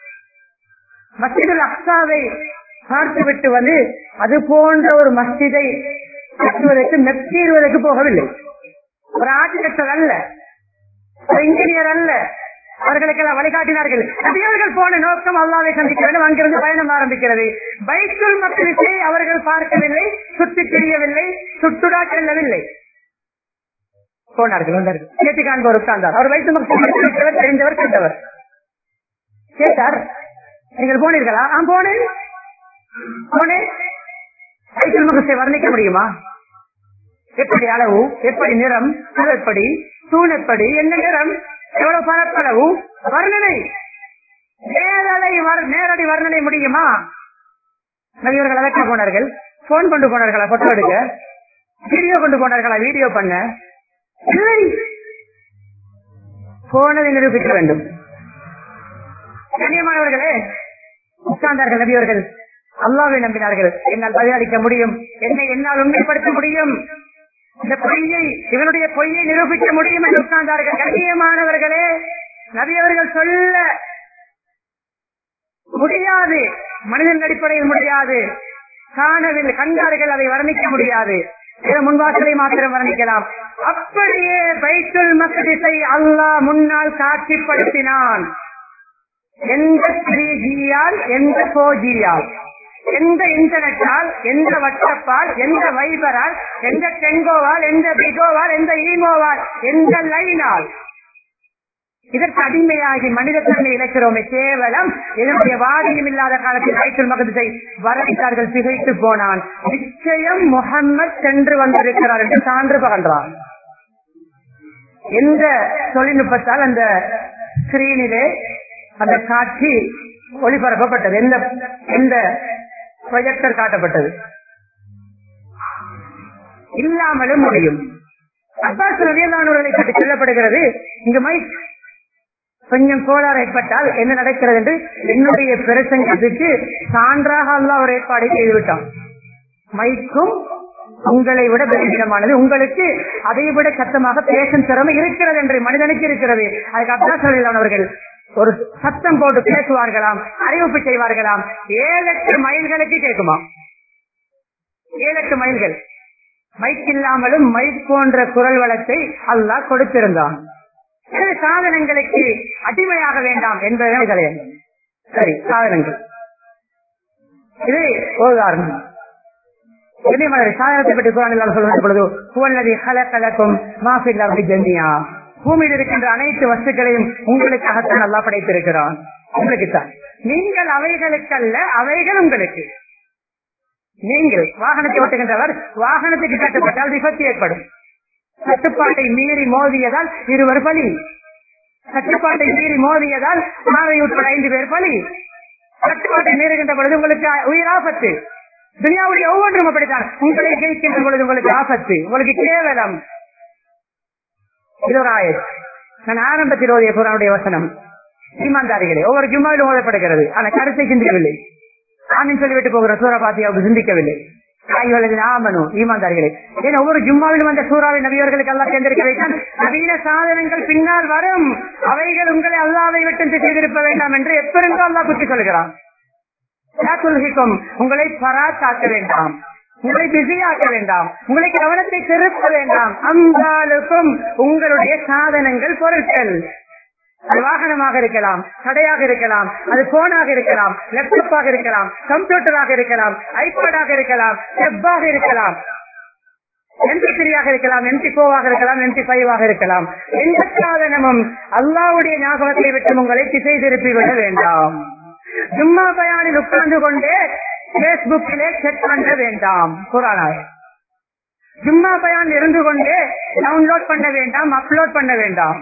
மஸ்ஜிதுல் அக்சாவை பார்த்துவிட்டு வந்து அது போன்ற ஒரு மஸ்ஜிதை கட்டுவதற்கு மெத்தீருவதற்கு போகவில்லை ஒரு ஆர்கிடெக்டர் அல்ல ஒரு இன்ஜினியர் அல்ல அவர்களுக்கெல்லாம் வழிகாட்டினார்கள் நபியவர்கள் போன நோக்கம் அல்லாவை சந்திக்க வேண்டும் அங்கிருந்து பயணம் ஆரம்பிக்கிறது பைக்குள் மக்களுக்கே அவர்கள் பார்க்கவில்லை சுற்றி தெரியவில்லை சுற்றுடா செல்லவில்லை போனார்கள் வந்தார்கள் கேட்டு காண்பவர் உட்கார்ந்தார் அவர் வைத்து மக்கள் தெரிந்தவர் கேட்டவர் கேட்டார் நீங்கள் போனீர்களா ஆ போனேன் போனேன் வைத்தல் முகத்தை வர்ணிக்க முடியுமா எப்படி அளவு எப்படி நிறம் எப்படி தூண் எப்படி என்ன நிறம் எவ்வளவு பரப்பளவு வர்ணனை நேரலை நேரடி வர்ணனை முடியுமா நபியவர்கள் அதற்காக போனார்கள் போன் கொண்டு போனார்களா போட்டோ எடுக்க வீடியோ கொண்டு போனார்களா வீடியோ பண்ண இல்லை போனதை நிரூபிக்க வேண்டும் கண்ணியமானவர்களே உட்கார்ந்தார்கள் நபியவர்கள் அல்லாவை நம்பினார்கள் என்னால் பதிலளிக்க முடியும் என்னை என்னால் உண்மைப்படுத்த முடியும் இந்த பொய்யை இவனுடைய பொய்யை நிரூபிக்க முடியும் என்று உட்கார்ந்தார்கள் கண்ணியமானவர்களே நபியவர்கள் சொல்ல முடியாது மனிதன் அடிப்படையில் முடியாது காணவில் கண்டார்கள் அதை வர்ணிக்க முடியாது முன்வாசலை மாத்திரம் வர்ணிக்கலாம் அப்படியே பைத்துல் மக்கதிசை அல்லாஹ் முன்னால் காட்சிப்படுத்தினான் எந்த த்ரீ ஜியால் எந்த போர் ஜியால் எந்த இன்டர்நெட்டால் எந்த வாட்ஸ்அப்பால் எந்த வைபரால் எந்த டெங்கோவால் எந்த பிகோவால் எந்த ஈமோவால் எந்த லைனால் இதற்கு அடிமையாகி மனிதத்தன்மை இழக்கிறோமே கேவலம் இதனுடைய வாரியம் இல்லாத காலத்தில் கைத்தல் மகத்தை வரவிட்டார்கள் திகைத்து போனான் நிச்சயம் முகம்மது சென்று வந்திருக்கிறார் என்று சான்று பகன்றான் எந்த தொழில்நுட்பத்தால் அந்த ஸ்கிரீனிலே அந்த காட்சி ஒளிபரப்பப்பட்டது எந்த எந்த ப்ரொஜெக்டர் காட்டப்பட்டது இல்லாமலும் முடியும் அப்பாஸ் ரவியல்லானவர்களை பற்றி சொல்லப்படுகிறது இங்கு மைக் கொஞ்சம் கோளாறு ஏற்பட்டால் என்ன நடக்கிறது என்று என்னுடைய பிரசங்கத்துக்கு சான்றாக அல்ல ஒரு ஏற்பாடு செய்துவிட்டான் மைக்கும் உங்களை விட பலவீனமானது உங்களுக்கு அதை விட சத்தமாக பேசும் திறமை இருக்கிறது என்று மனிதனுக்கு இருக்கிறது அதுக்கு அப்தாஸ் அவர்கள் ஒரு சத்தம் போட்டு பேசுவார்களாம் அறிவிப்பு செய்வார்களாம் ஏழு எட்டு மைல்களுக்கு கேட்குமா ஏழு எட்டு மைல்கள் மைக் இல்லாமலும் மைக் போன்ற குரல் வளத்தை அல்லாஹ் கொடுத்திருந்தான் எனவே சாதனங்களுக்கு அடிமையாக வேண்டாம் என்பதே கிடையாது சரி சாதனங்கள் இது ஒரு உதாரணம் சாதனத்தை பற்றி குரான் சொல்லும் பொழுது புவல்லதி கலக்கலக்கும் மாஃபில் அப்படி ஜென்னியா பூமியில் இருக்கின்ற அனைத்து வஸ்துக்களையும் உங்களுக்காகத்தான் நல்லா படைத்திருக்கிறான் உங்களுக்குத்தான் நீங்கள் அவைகளுக்கல்ல அவைகள் உங்களுக்கு நீங்கள் வாகனத்தை ஓட்டுகின்றவர் வாகனத்துக்கு கட்டுப்பட்டால் விபத்து ஏற்படும் கட்டுப்பாட்டை மீறி மோதியதால் இருவர் பலி கட்டுப்பாட்டை மீறி மோதியதால் மாவை உட்பட ஐந்து பேர் பலி கட்டுப்பாட்டை மீறுகின்ற பொழுது உங்களுக்கு உயிராபத்து துனியாவுடைய ஒவ்வொன்றும் அப்படித்தான் உங்களை ஜெயிக்கின்ற பொழுது உங்களுக்கு ஆபத்து உங்களுக்கு கேவலம் இது ஒரு ஆயத் நான் ஆரம்பத்தில் ஓதிய குரானுடைய வசனம் ஈமான்தாரிகளே ஒவ்வொரு ஜும்மாவிலும் ஓதப்படுகிறது ஆனா கருத்தை சிந்திக்கவில்லை ஆமின் சொல்லிவிட்டு போகிற சூறாபாத்தியாவுக்கு சிந்திக்கவில்லை ஆமனும் ஈமான்தாரிகளே ஏன் ஒவ்வொரு ஜும்மாவிலும் அந்த சூறாவை நபியவர்களுக்கு எல்லாம் தேர்ந்தெடுக்க வைத்தான் நவீன சாதனங்கள் பின்னால் வரும் அவைகள் உங்களை அல்லாவை விட்டு செய்திருக்க வேண்டாம் என்று எப்பெருந்தோ அல்லா குத்தி சொல்கிறான் உங்களை பராத்தாக்க வேண்டாம் உங்களை பிஸியாக்க வேண்டாம் உங்களை கவனத்தை திருப்ப வேண்டாம் அந்தாளுக்கும் உங்களுடைய சாதனங்கள் பொருட்கள் அது வாகனமாக இருக்கலாம் கடையாக இருக்கலாம் அது போனாக இருக்கலாம் லேப்டாப்பாக இருக்கலாம் கம்ப்யூட்டராக இருக்கலாம் ஐபேடாக இருக்கலாம் வெப்பாக இருக்கலாம் எம்பி த்ரீயாக இருக்கலாம் எம்பி போவாக இருக்கலாம் எம்பி ஃபைவாக இருக்கலாம் எந்த சாதனமும் அல்லாவுடைய ஞாபகத்தை விட்டு உங்களை திசை திருப்பி விட வேண்டாம் சும்மா பயானில் உட்கார்ந்து கொண்டே பேஸ்புக்கிலே செக் பண்ண வேண்டாம் குரானாய் சும்மா பயான் இருந்து கொண்டே டவுன்லோட் பண்ண வேண்டாம் அப்லோட் பண்ண வேண்டாம்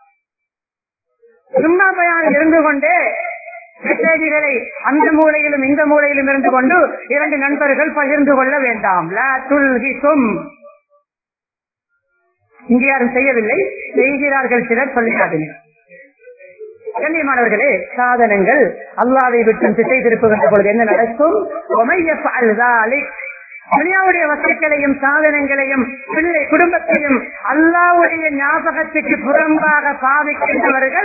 சும்மா பயான் இருந்து கொண்டே மெசேஜ்களை அந்த மூலையிலும் இந்த மூலையிலும் இருந்து கொண்டு இரண்டு நண்பர்கள் பகிர்ந்து கொள்ள வேண்டாம் லா துல்ஹிக்கும் இங்கே யாரும் செய்யவில்லை செய்கிறார்கள் சிலர் சொல்லிக்காதீங்க கண்ணியமானவர்களே சாதனங்கள் அல்லாவை விட்டு திசை திருப்புகின்ற பொழுது என்ன நடக்கும் துனியாவுடைய வசதிகளையும் சாதனங்களையும் பிள்ளை குடும்பத்தையும் அல்லாவுடைய ஞாபகத்துக்கு புறம்பாக பாவிக்கின்றவர்கள்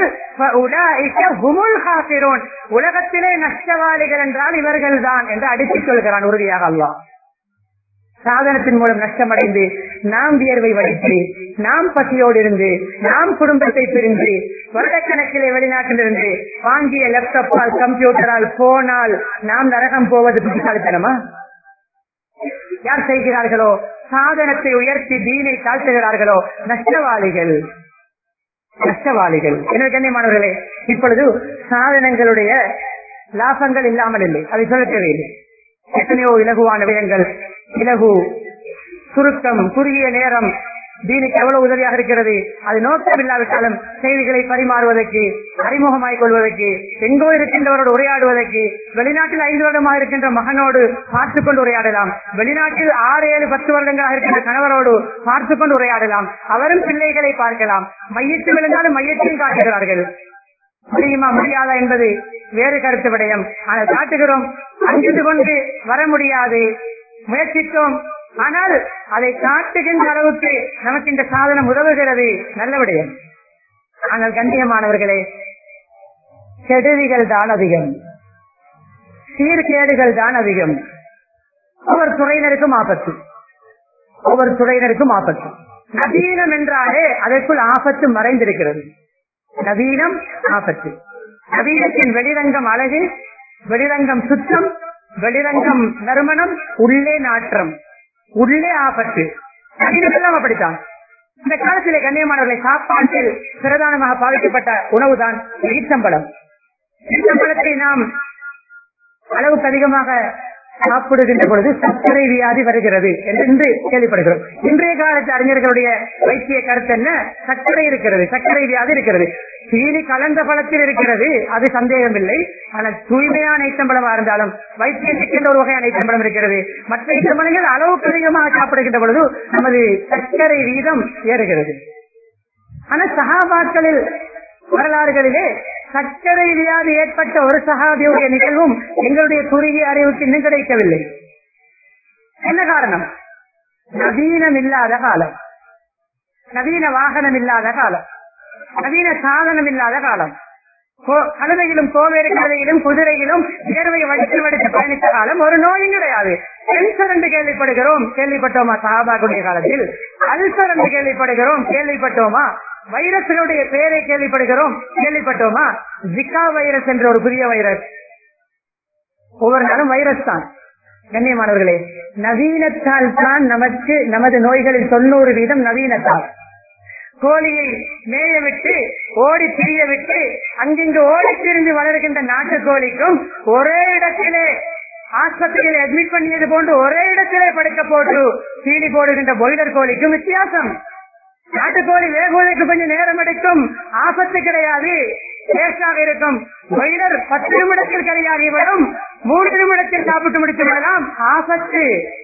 உலகத்திலே நஷ்டவாளிகள் என்றால் இவர்கள் தான் என்று அடித்துக் கொள்கிறான் உறுதியாக அல்லா சாதனத்தின் மூலம் நஷ்டமடைந்து நாம் வியர்வை வடித்து நாம் பசியோடு இருந்து நாம் குடும்பத்தை பிரிந்து வருடக்கணக்கிலே வெளிநாட்டிலிருந்து வாங்கிய லேப்டாப்பால் கம்ப்யூட்டரால் போனால் நாம் நரகம் போவது புத்திசாலித்தனமா யார் செய்கிறார்களோ சாதனத்தை உயர்த்தி தீனை தாழ்த்துகிறார்களோ நஷ்டவாளிகள் நஷ்டவாளிகள் எனவே கண்ணியமானவர்களே இப்பொழுது சாதனங்களுடைய லாபங்கள் இல்லாமல் இல்லை அதை சொல்ல தேவையில்லை எத்தனையோ இலகுவான விடயங்கள் இலகு சுருக்கம் குறுகிய நேரம் தீனுக்கு எவ்வளவு உதவியாக இருக்கிறது அது நோக்கம் இல்லாவிட்டாலும் செய்திகளை பரிமாறுவதற்கு அறிமுகமாய் கொள்வதற்கு எங்கோ இருக்கின்றவரோடு உரையாடுவதற்கு வெளிநாட்டில் ஐந்து வருடமாக இருக்கின்ற மகனோடு பார்த்துக் கொண்டு உரையாடலாம் வெளிநாட்டில் ஆறு ஏழு பத்து வருடங்களாக இருக்கின்ற கணவரோடு பார்த்துக் கொண்டு உரையாடலாம் அவரும் பிள்ளைகளை பார்க்கலாம் மையத்தில் விழுந்தாலும் மையத்தையும் காட்டுகிறார்கள் முடியுமா முடியாதா என்பது வேறு கருத்து விடயம் ஆனால் காட்டுகிறோம் அங்கிருந்து கொண்டு வர முடியாது முயற்சித்தோம் ஆனால் அதை காட்டுகின்ற அளவுக்கு நமக்கு இந்த சாதனம் உதவுகிறது நல்ல விடயம் ஆனால் கண்ணியமானவர்களே கெடுதிகள் தான் அதிகம் சீர்கேடுகள் தான் அதிகம் ஒவ்வொரு துறையினருக்கும் ஆபத்து ஒவ்வொரு துறையினருக்கும் ஆபத்து நவீனம் என்றாலே அதற்குள் ஆபத்து மறைந்திருக்கிறது நவீனம் ஆபத்து நவீனத்தின் வெளிரங்கம் அழகு வெளிரங்கம் சுத்தம் வெளிரங்கம் நறுமணம் உள்ளே நாற்றம் உள்ளே ஆபத்து நவீனத்தெல்லாம் அப்படித்தான் இந்த காலத்திலே கண்ணியமானவர்களை சாப்பாட்டில் பிரதானமாக பாதிக்கப்பட்ட உணவுதான் ஈச்சம்பழம் ஈச்சம்பழத்தை நாம் அளவுக்கு அதிகமாக சாப்பிடுகின்ற பொழுது சர்க்கரை வியாதி வருகிறது என்று இன்று கேள்விப்படுகிறோம் இன்றைய காலத்து அறிஞர்களுடைய வைத்திய கருத்து என்ன சர்க்கரை இருக்கிறது சர்க்கரை வியாதி இருக்கிறது சீனி கலந்த பழத்தில் இருக்கிறது அது சந்தேகம் இல்லை ஆனால் தூய்மையான ஐத்தம்பழமா இருந்தாலும் வைத்தியத்துக்கு ஒரு வகையான ஐத்தம்பழம் இருக்கிறது மற்ற ஐத்தம்பழங்கள் அளவுக்கு அதிகமாக சாப்பிடுகின்ற பொழுது நமது சர்க்கரை வீதம் ஏறுகிறது ஆனால் சகாபாக்களில் வரலாறுகளிலே சர்க்கரை வியாதி ஏற்பட்ட ஒரு சகாபியுடைய நிகழ்வும் எங்களுடைய குறுகிய அறிவுக்கு இன்னும் கிடைக்கவில்லை என்ன காரணம் நவீனம் இல்லாத காலம் நவீன வாகனம் இல்லாத காலம் நவீன சாதனம் இல்லாத காலம் கழுதையிலும் கோவேறு கழுதையிலும் குதிரையிலும் வியர்வை வடித்து வடித்து பயணித்த காலம் ஒரு நோயும் கிடையாது கேன்சர் என்று கேள்விப்படுகிறோம் கேள்விப்பட்டோமா சகாபாக்குடைய காலத்தில் அல்சர் என்று கேள்விப்படுகிறோம் கேள்விப்பட்டோமா வைரஸினுடைய பெயரை கேள்விப்படுகிறோம் கேள்விப்பட்டோமா ஜிகா வைரஸ் என்ற ஒரு புதிய வைரஸ் ஒவ்வொரு நாளும் வைரஸ் தான் கண்ணியமானவர்களே நவீனத்தால் தான் நமக்கு நமது நோய்களில் தொண்ணூறு வீதம் நவீனத்தால் கோழியை மேய விட்டு ஓடி திரிய விட்டு அங்கிங்கு ஓடி திரிந்து வளர்கின்ற நாட்டு கோழிக்கும் ஒரே இடத்திலே ஆஸ்பத்திரியில் அட்மிட் பண்ணியது போன்று ஒரே இடத்திலே படுக்க போட்டு தீனி போடுகின்ற பாய்லர் கோழிக்கும் வித்தியாசம் நாட்டுக்கோழி வேகுவதற்கு கொஞ்சம் நேரம் எடுக்கும் ஆபத்து கிடையாது டேஸ்டாக இருக்கும் பாய்லர் பத்து நிமிடத்தில் கரையாகிவிடும் மூன்று நிமிடத்தில் சாப்பிட்டு முடித்து விடலாம் ஆபத்து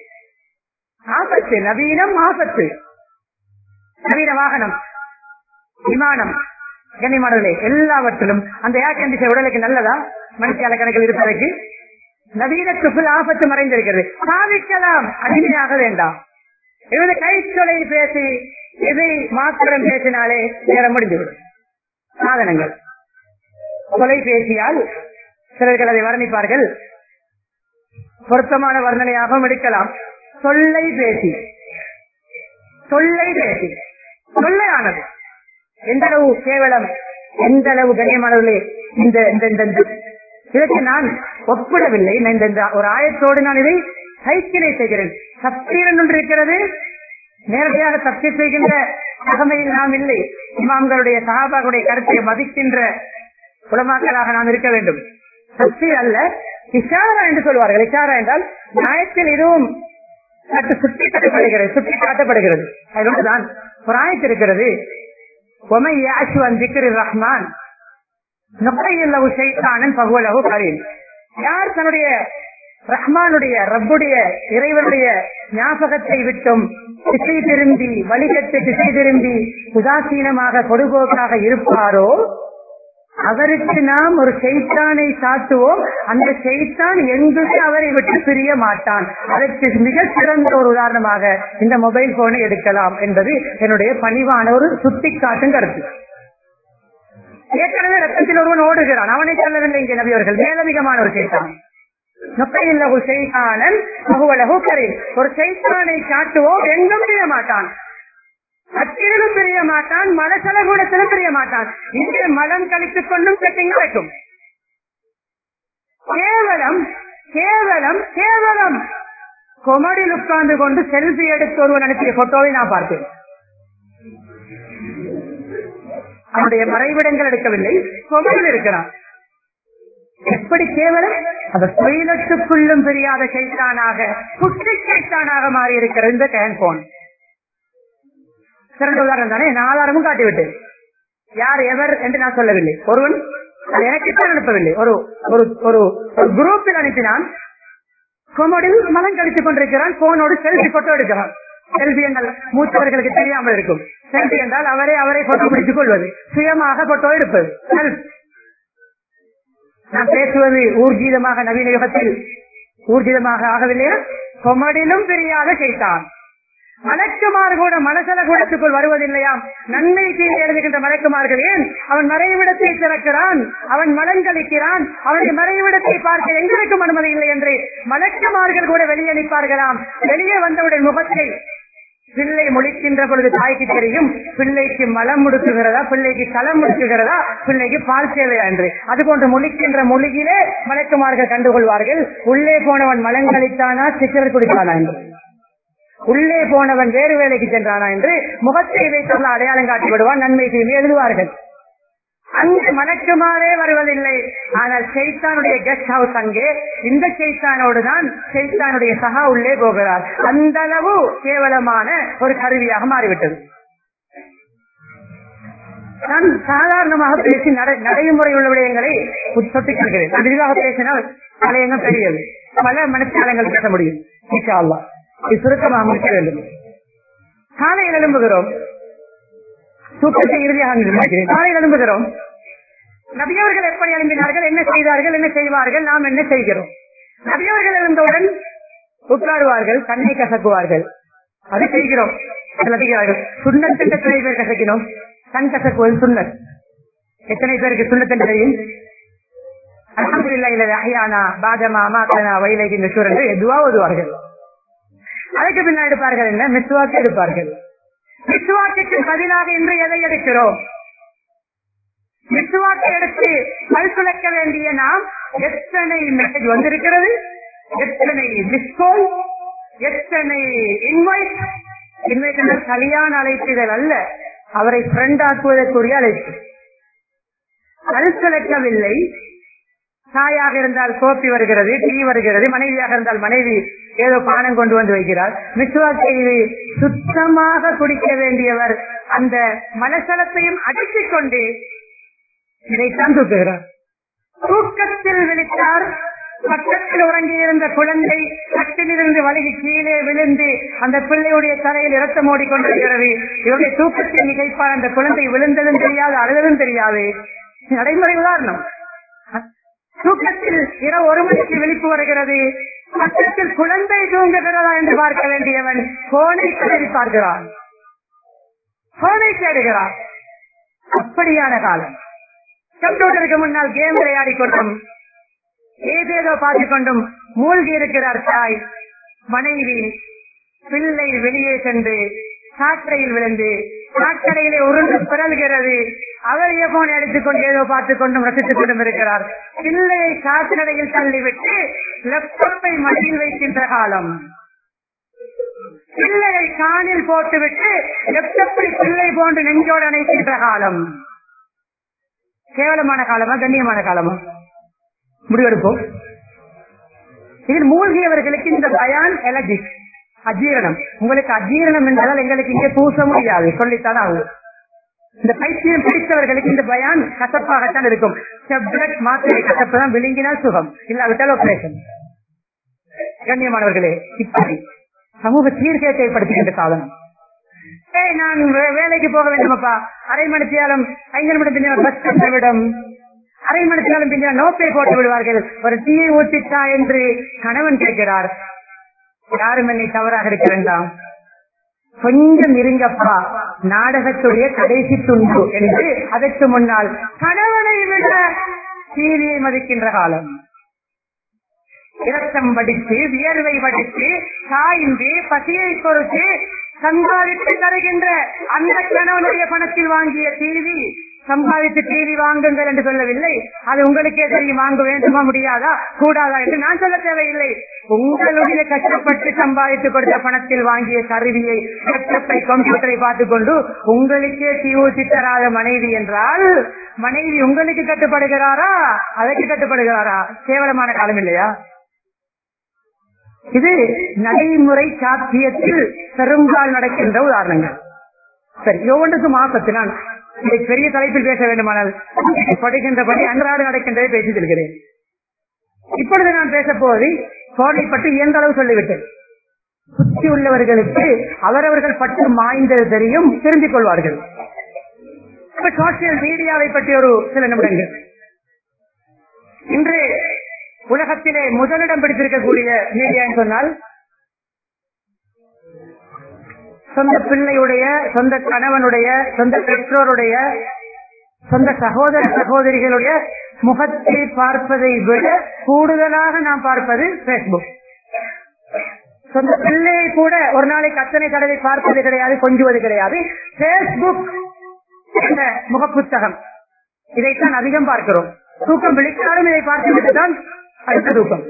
ஆபத்து நவீனம் ஆபத்து நவீன வாகனம் விமானம் கண்ணியமானவர்களே எல்லாவற்றிலும் அந்த ஏர் கண்டிஷன் உடலுக்கு நல்லதா மனுஷால கணக்கில் இருப்பதற்கு நவீனத்துக்குள் ஆபத்து மறைந்திருக்கிறது சாதிக்கலாம் அடிமையாக வேண்டாம் இவரு கைச்சொலை பேசி இதை மாத்திரம் பேசினாலே நேரம் முடிந்துவிடும் சாதனங்கள் தொலைபேசியால் சிலர்கள் அதை வர்ணிப்பார்கள் பொருத்தமான வர்ணனையாகவும் எடுக்கலாம் சொல்லை பேசி சொல்லை பேசி சொல்லையானது எந்த அளவு கேவலம் எந்த அளவு கண்ணியமானவர்களே இந்த இந்த இந்த இந்த- இதற்கு நான் ஒப்பிடவில்லை நான் இந்த இந்த ஒரு ஆயத்தோடு நான் இதை சைக்கிளை செய்கிறேன் சத்திரன் ஒன்று இருக்கிறது நேரடியாக தப்பி செய்கின்ற தகமையில் நாம் இல்லை இமாம்களுடைய சகாபாக்களுடைய கருத்தை மதிக்கின்ற குலமாக்களாக நாம் இருக்க வேண்டும் சக்தி அல்ல இஷாரா என்று சொல்வார்கள் இஷாரா என்றால் நியாயத்தில் இதுவும் சற்று சுட்டி காட்டப்படுகிறது சுட்டி காட்டப்படுகிறது அது ஒன்றுதான் ஒரு ஆயத்து இருக்கிறது ஒமை யாஷு அந்திக்கிற ரஹ்மான் நுகையில்லவு ஷைத்தானன் பகுவலகு கரீம் யார் தன்னுடைய ரஹ்மானுடைய ரப்புடைய இறைவனுடைய ஞாபகத்தை விட்டும் திசை திரும்பி வழிகட்டு திசை திரும்பி உதாசீனமாக பொதுபோக்காக இருப்பாரோ அவருக்கு நாம் ஒரு செய்தானை சாட்டுவோம் அந்த செய்தான் எங்குமே அவரை விட்டு பிரிய மாட்டான் அதற்கு மிக சிறந்த ஒரு உதாரணமாக இந்த மொபைல் போனை எடுக்கலாம் என்பது என்னுடைய பணிவான ஒரு சுட்டிக்காட்டும் கருத்து ஏற்கனவே ரத்தத்தில் ஒருவன் ஓடுகிறான் அவனை சொல்லவில்லை இங்கே நபியவர்கள் மேலதிகமான ஒரு செய்தான் நொக்கையில்லகு செய்தானன் பகுவலகு கரை ஒரு செய்தானை காட்டுவோம் எங்கும் பிரிய மாட்டான் அச்சிலும் பிரிய மாட்டான் மலசலகூடத்திலும் பிரிய மாட்டான் இங்கே மலம் கழித்துக் கொண்டும் செட்டிங் வைக்கும் கேவலம் கேவலம் கேவலம் கொமடியில் உட்கார்ந்து கொண்டு செல்ஃபி எடுத்து ஒருவன் அனுப்பிய போட்டோவை நான் பார்த்தேன் அவனுடைய மறைவிடங்கள் எடுக்கவில்லை கொமடியில் இருக்கிறான் எப்படி கேவலம் அந்த தொழிலத்துக்குள்ளும் தெரியாத சைத்தானாக குட்டி சைத்தானாக மாறி இருக்கிறது இந்த டேன்போன் சிறந்த உதாரணம் தானே நான் ஆதாரமும் காட்டிவிட்டேன் யார் எவர் என்று நான் சொல்லவில்லை ஒருவன் அது எனக்குத்தான் அனுப்பவில்லை ஒரு ஒரு ஒரு ஒரு குரூப்பில் அனுப்பினான் கொமோடில் மலம் கழித்துக் கொண்டிருக்கிறான் போனோடு செல்ஃபி போட்டோ எடுக்கிறான் செல்ஃபி என்றால் மூத்தவர்களுக்கு தெரியாமல் இருக்கும் செல்ஃபி என்றால் அவரே அவரை போட்டோ பிடித்துக் கொள்வது சுயமாக போட்டோ எடுப்பது செல்ஃபி நான் பேசுவது ஊர்ஜிதமாக நவீன யுகத்தில் ஊர்ஜிதமாக ஆகவில்லையா கொமடிலும் தெரியாத செய்தான் மலக்குமார் கூட மனசல கூடத்துக்குள் வருவதில்லையாம் நன்மை தீமை எழுதுகின்ற மலக்குமார்கள் ஏன் அவன் மறைவிடத்தை திறக்கிறான் அவன் மலங்களிக்கிறான் அவனுடைய மறைவிடத்தை பார்க்க எங்களுக்கும் அனுமதி இல்லை என்று மலக்குமார்கள் கூட வெளியே நிற்பார்களாம் வெளியே வந்தவுடன் முகத்தை பிள்ளை முழிக்கின்ற பொழுது தாய்க்கு தெரியும் பிள்ளைக்கு மலம் முடுக்குகிறதா பிள்ளைக்கு களம் முடுக்குகிறதா பிள்ளைக்கு பால் தேவையா என்று அதுபோன்று முழிக்கின்ற மொழியிலே மலக்குமார்கள் கண்டுகொள்வார்கள் உள்ளே போனவன் மலங்களித்தானா சிக்கர் குடித்தானா என்று உள்ளே போனவன் வேறு வேலைக்கு சென்றானா என்று முகத்தை வைத்துள்ள அடையாளம் காட்டி விடுவான் நன்மை தீமை எழுதுவார்கள் அங்கு மலக்குமாரே வருவதில்லை ஆனால் செய்தானுடைய கெஸ்ட் ஹவுஸ் அங்கே இந்த செய்தானோடு தான் செய்தானுடைய சகா உள்ளே போகிறார் அந்த அளவு கேவலமான ஒரு கருவியாக மாறிவிட்டது நான் சாதாரணமாக பேசி நடை- நடைமுறை உள்ள விடயங்களை சுட்டிக்காட்டுகிறேன் நான் விரிவாக பேசினால் தலையங்கம் பெரியது பல மனசாலங்கள் பேச முடியும் இன்ஷா அல்லாஹ். இது சுருக்கமாக முடிக்க வேண்டும் காலையில் எழும்புகிறோம் தூக்கத்தை இறுதியாக நிர்ணயிக்கிறேன் காலையில் எழும்புகிறோம் நபியவர்கள் எப்படி எழும்பினார்கள் என்ன செய்தார்கள் என்ன செய்வார்கள் நாம் என்ன செய்கிறோம் நபியவர்கள் எழுந்தவுடன் உட்காருவார்கள் கண்ணை கசக்குவார்கள் அது செய்கிறோம் சில செய்கிறார்கள் சுண்ணத்துக்கு எத்தனை பேர் கசக்கினோம் கண் கசக்குவது சுண்ணத் எத்தனை பேருக்கு சுண்ணத் என்று தெரியும் அல்ஹம்துலில்லாஹி அஹ்யானா பாதமா மாத்தனா வைலைகி நுஷூர் என்று எதுவா ஓதுவார்கள் அதுக்கு பின்னால் எடுப்பார்கள் என்ன மிஸ்வாக்கு எடுப்பார்கள் மிஸ்வாக்கு பதிலாக இன்று எதை எடுக்கிறோம் மிஸ்வாக்கை எடுத்து பல் துளக்க வேண்டிய நாம் எத்தனை மெசேஜ் வந்திருக்கிறது எத்தனை மிஸ்கோல் எத்தனை இன்வைட் இன்வைட் என்ற கல்யாண அழைப்புதல் அல்ல அவரை ஃப்ரெண்ட் ஆக்குவதற்குரிய அழைப்பு பல் துளக்கவில்லை தாயாக இருந்தால் கோப்பி வருகிறது டீ வருகிறது மனைவியாக இருந்தால் மனைவி ஏதோ பானம் கொண்டு வந்து வைக்கிறார் மிஸ்வாக்கை சுத்தமாக குடிக்க வேண்டியவர் அந்த மனசலத்தையும் அடக்கிக் கொண்டு இதைத்தான் தூக்குகிறார் தூக்கத்தில் விழித்தார் பக்கத்தில் உறங்கியிருந்த குழந்தை கட்டிலிருந்து வழுகி கீழே விழுந்து அந்த பிள்ளையுடைய தலையில் இரத்தம் ஓடிக்கொண்டிருக்கிறது இவருடைய தூக்கத்தில் நிகழ்ப்பால் அந்த குழந்தை விழுந்ததும் தெரியாது அழுததும் தெரியாது நடைமுறை உதாரணம் தூக்கத்தில் இரவு ஒரு மணிக்கு விழிப்பு வருகிறது பக்கத்தில் குழந்தை தூங்குகிறதா என்று பார்க்க வேண்டியவன் போனை தேடி பார்க்கிறான் போனை தேடுகிறான் அப்படியான காலம் கம்ப்யூட்டருக்கு முன்னால் கேம் விளையாடி கொண்டும் ஏதேதோ பார்த்துக் கொண்டும் மூழ்கி இருக்கிறார் தாய் மனைவி பிள்ளை வெளியே சென்று சாக்கடையில் விழுந்து சாக்கடையிலே உருண்டு பிறல்கிறது அவர் போனை அடித்துக் கொண்டு ஏதோ பார்த்துக் கொண்டும் ரசித்துக் கொண்டும் இருக்கிறார் பிள்ளையை சாக்கடையில் தள்ளிவிட்டு லேப்டாப்பை மடியில் வைக்கின்ற காலம் பிள்ளையை காணில் போட்டுவிட்டு லேப்டாப்பை பிள்ளை போன்று நெஞ்சோடு அணைக்கின்ற காலம் கேவலமான காலமா கண்ணியமான காலமா முடிவெடுப்போம் இதில் மூழ்கியவர்களுக்கு இந்த பயான் எலர்ஜிக் அஜீரணம் உங்களுக்கு அஜீரணம் என்றால் எங்களுக்கு இங்கே பூச முடியாது சொல்லித்தான் ஆகும் இந்த பைத்தியம் பிடித்தவர்களுக்கு இந்த பயான் கசப்பாகத்தான் இருக்கும் டெப்லெட் மாத்திரை கசப்பு தான் விழுங்கினால் சுகம் இல்லாவிட்டால் ஆபரேஷன் கண்ணியமானவர்களே இப்படி சமூக சீர்கேட்டை ஏற்படுத்துகின்ற சாதனம் ஏய் நான் வே- வேலைக்கு போக வேண்டுமப்பா அரை மணித்தியாலும் ஐந்து மணி பின்னால் பஸ் விடும் அரை மணித்தியாலும் பின்னால் நோப்பை போட்டு விடுவார்கள் ஒரு டீயை ஊட்டித்தா என்று கணவன் கேட்கிறார் யாரும் என்னை தவறாக இருக்க வேண்டாம் கொஞ்சம் இருங்கப்பா நாடகத்துடைய கடைசி துண்டு என்று அதற்கு முன்னால் கணவனை விட சீரியை மதிக்கின்ற காலம் இரத்தம் படித்து வியர்வை படித்து காய்ந்து பசியை பொறுத்து சம்பாதித்து தருகின்ற அந்த கணவனுடைய பணத்தில் வாங்கிய டிவி சம்பாதித்து டிவி வாங்குங்கள் என்று சொல்லவில்லை அது உங்களுக்கே தெரியும் வாங்க வேண்டுமா முடியாதா கூடாதா என்று நான் சொல்ல தேவையில்லை உங்களுடைய கஷ்டப்பட்டு சம்பாதித்து கொடுத்த பணத்தில் வாங்கிய கருவியை லேப்டாப்பை கம்ப்யூட்டரை பார்த்துக் கொண்டு உங்களுக்கே தீவூசி தராத மனைவி என்றால் மனைவி உங்களுக்கு கட்டுப்படுகிறாரா அதற்கு கட்டுப்படுகிறாரா கேவலமான காலம் இல்லையா இது நடைமுறை சாத்தியத்தில் பெரும்பால் நடக்கின்ற உதாரணங்கள் சரி ஒவ்வொன்றுக்கும் ஆபத்து நான் இதை பெரிய தலைப்பில் பேச வேண்டுமானால் படுகின்றபடி அன்றாடு நடக்கின்றதை பேசித் இருக்கிறேன் இப்பொழுது நான் பேச போவதை கோடை பற்றி எந்த அளவு சொல்லிவிட்டேன் சுற்றி உள்ளவர்களுக்கு அவரவர்கள் பட்டு மாய்ந்தது தெரியும் தெரிந்து கொள்வார்கள் இப்ப சோசியல் மீடியாவை பற்றி ஒரு சில நிமிடங்கள் இன்று உலகத்திலே முதலிடம் பிடித்திருக்கக்கூடிய மீடியா சொன்னால் சொந்த பிள்ளையுடைய சொந்த கணவனுடைய சொந்த பெற்றோருடைய சொந்த சகோதர சகோதரிகளுடைய முகத்தை பார்ப்பதை விட கூடுதலாக நாம் பார்ப்பது பேஸ்புக் சொந்த பிள்ளையை கூட ஒரு நாளைக்கு அத்தனை தடவை பார்ப்பது கிடையாது கொஞ்சுவது கிடையாது பேஸ்புக் என்ற முகப்புத்தகம் இதைத்தான் அதிகம் பார்க்கிறோம் தூக்கம் விழித்தாலும் இதை பார்த்துவிட்டு தான் அடுத்த தூக்கம்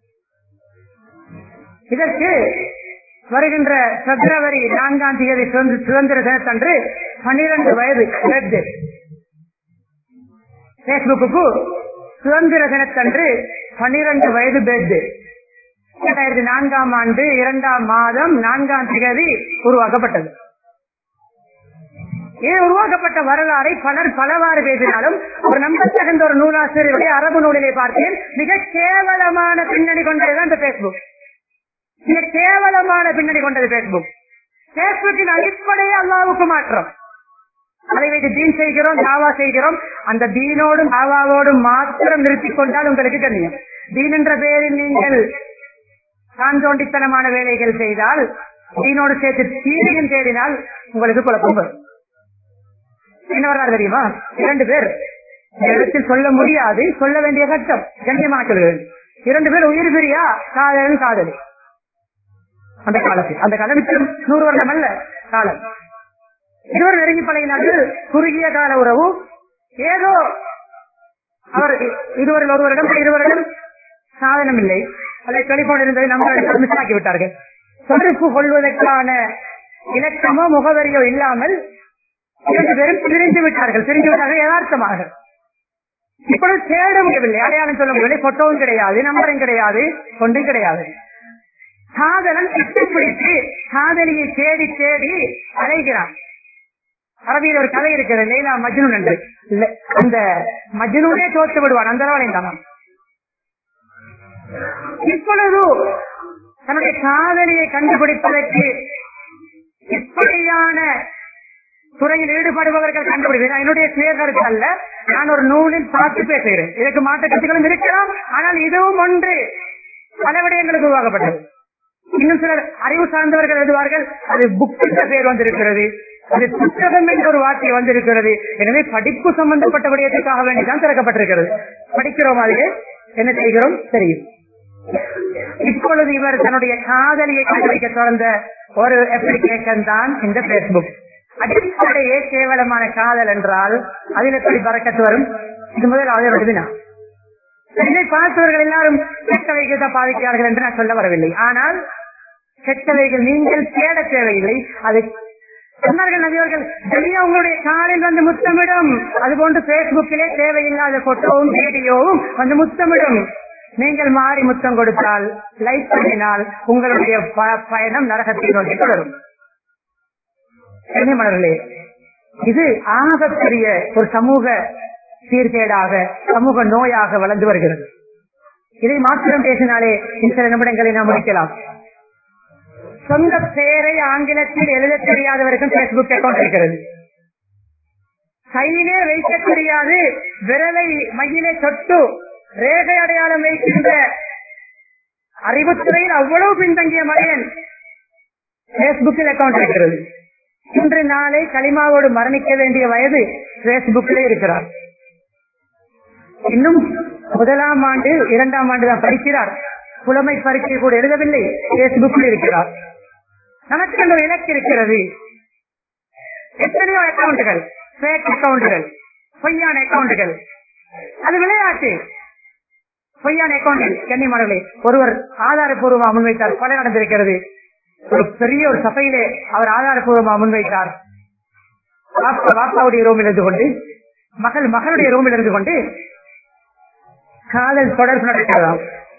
இதற்கு வருகின்ற பிப்ரவரி நான்காம் தேதி சுதந்திர சுதந்திர தினத்தன்று பனிரெண்டு வயது birthday. பேஸ்புக்கு சுதந்திர தினத்தன்று பனிரெண்டு வயது பேர்து இரண்டாயிரத்தி நான்காம் ஆண்டு இரண்டாம் மாதம் நான்காம் தேதி உருவாக்கப்பட்டது இது உருவாக்கப்பட்ட வரலாறை பலர் பலவாறு பேசினாலும் ஒரு நம்பத்தகுந்த ஒரு நூலாசிரியருடைய அரபு நூலிலே பார்த்தேன் மிக கேவலமான பின்னணி கொண்டதுதான் இந்த பேஸ்புக் மிக கேவலமான பின்னணி கொண்டது பேஸ்புக் பேஸ்புக்கின் அடிப்படையே அல்லாவுக்கு மாற்றம் அதை வைத்து தீன் செய்கிறோம் தாவா செய்கிறோம் அந்த தீனோடும் தாவாவோடும் மாத்திரம் நிறுத்திக் கொண்டால் உங்களுக்கு கண்ணியம் தீன் என்ற பெயரில் நீங்கள் சாந்தோண்டித்தனமான வேலைகள் செய்தால் தீனோடு சேர்த்து தீனையும் தேடினால் உங்களுக்கு குழப்பம் வரும் என்ன வரலாறு தெரியுமா இரண்டு பேர் இந்த இடத்தில் சொல்ல முடியாது சொல்ல வேண்டிய கட்டம் கண்ணியமாக சொல்கிறேன் இரண்டு பேர் உயிர் பிரியா காதலன் காதலி அந்த காலத்தில் அந்த காலம் இப்ப நூறு வருடம் அல்ல காலம் இருவர் நெருங்கி பழகினார்கள் குறுகிய கால உறவு ஏதோ அவர் இருவரில் ஒருவரிடம் இருவரிடம் சாதனம் இல்லை அதை டெலிபோன் இருந்ததை நம்ம மிஸ் ஆக்கி விட்டார்கள் தொடர்பு கொள்வதற்கான இலக்கமோ முகவரியோ இல்லாமல் இரண்டு பேரும் பிரிந்து விட்டார்கள் பிரிந்து விட்டார்கள் யதார்த்தமாக இப்பொழுது தேட முடியவில்லை அடையாளம் சொல்ல முடியவில்லை போட்டோவும் கிடையாது நம்பரும் கிடையாது ஒன்றும் கிடையாது காதலன் பிடித்து காதலியை தேடி தேடி அலைகிறான் அரபியில் ஒரு கதை இருக்கிறது லைலா மஜ்னூன் என்று இல்ல, அந்த மஜ்னூனே தோத்து விடுவான் அந்த அளவு இப்பொழுது தன்னுடைய காதலியை கண்டுபிடிப்பதற்கு இப்படியான துறையில் ஈடுபடுபவர்கள் கண்டுபிடிக்கிறேன் என்னுடைய சுயகருத்து அல்ல நான் ஒரு நூலில் பார்த்து பேசுகிறேன் இதற்கு மாற்று கட்சிகளும் இருக்கலாம் ஆனால் இதுவும் ஒன்று பல விடயங்களுக்கு உருவாக்கப்பட்டது இன்னும் சிலர் அறிவு சார்ந்தவர்கள் எழுதுவார்கள் அது புக் என்ற பெயர் வந்திருக்கிறது அது புத்தகம் என்ற ஒரு வார்த்தை வந்திருக்கிறது எனவே படிப்பு சம்பந்தப்பட்ட விடயத்துக்காக வேண்டிதான் திறக்கப்பட்டிருக்கிறது படிக்கிறோம் அதுக்கு என்ன செய்கிறோம் தெரியும் இப்பொழுது இவர் தன்னுடைய காதலியை கண்டுபிடிக்க தொடர்ந்த ஒரு அப்ளிகேஷன் தான் இந்த பேஸ்புக் அடிப்படையே கேவலமான காதல் என்றால் அதில் எப்படி பறக்கத்து வரும் இது முதல் விடுதினா இதை பார்த்தவர்கள் எல்லாரும் கெட்டவைகள் தான் பாதிக்கிறார்கள் என்று நான் சொல்ல வரவில்லை ஆனால் கெட்டவைகள் நீங்கள் தேட தேவையில்லை அது சொன்னார்கள் நபியவர்கள் வெளியே உங்களுடைய காலில் வந்து முத்தமிடும் அதுபோன்று பேஸ்புக்கிலே தேவையில்லாத போட்டோவும் வீடியோவும் வந்து முத்தமிடும் நீங்கள் மாறி முத்தம் கொடுத்தால் லைக் பண்ணினால் உங்களுடைய ப- பயணம் நரகத்தை நோக்கி தொடரும் கண்ணியமானவர்களே இது ஆகப்பெரிய ஒரு சமூக சீர்கேடாக சமூக நோயாக வளர்ந்து வருகிறது இதை மாத்திரம் பேசினாலே இந்த சில நிமிடங்களை நாம் முடிக்கலாம் சொந்த பெயரை ஆங்கிலத்தில் எழுத தெரியாதவருக்கும் பேஸ்புக் அக்கௌண்ட் இருக்கிறது கையிலே வைக்க தெரியாது விரலை மையிலே தொட்டு ரேகை அடையாளம் வைக்கின்ற அறிவுத்துறையில் அவ்வளவு பின்தங்கிய மனிதன் பேஸ்புக்கில் அக்கௌண்ட் இருக்கிறது இன்று நாளை களிமாவோடு மரணிக்க வேண்டிய வயது பேஸ்புக்கிலே இருக்கிறார் இன்னும் முதலாம் ஆண்டு இரண்டாம் ஆண்டு தான் படிக்கிறார் புலமை பரீட்சை கூட எழுதவில்லை பேஸ்புக்கில் இருக்கிறார் நமக்கு அந்த ஒரு இலக்கு இருக்கிறது எத்தனையோ அக்கவுண்டுகள் பேக் அக்கவுண்டுகள் பொய்யான அக்கவுண்டுகள் அது விளையாட்டு பொய்யான அக்கவுண்டில் கன்னிமானவர்களே ஒருவர் ஆதாரப்பூர்வமா முன்வைத்தார் கொலை நடந்திருக்கிறது ஒரு பெரிய ஒரு சபையிலே அவர் ஆதாரப்பூர்வமா முன்வைத்தார் வாப்பா வாப்பாவுடைய ரூமில் இருந்து கொண்டு மகள் மகளுடைய ரூமில் இருந்து கொண்டு காதல் தொடர்பு நடக்கிறதாம்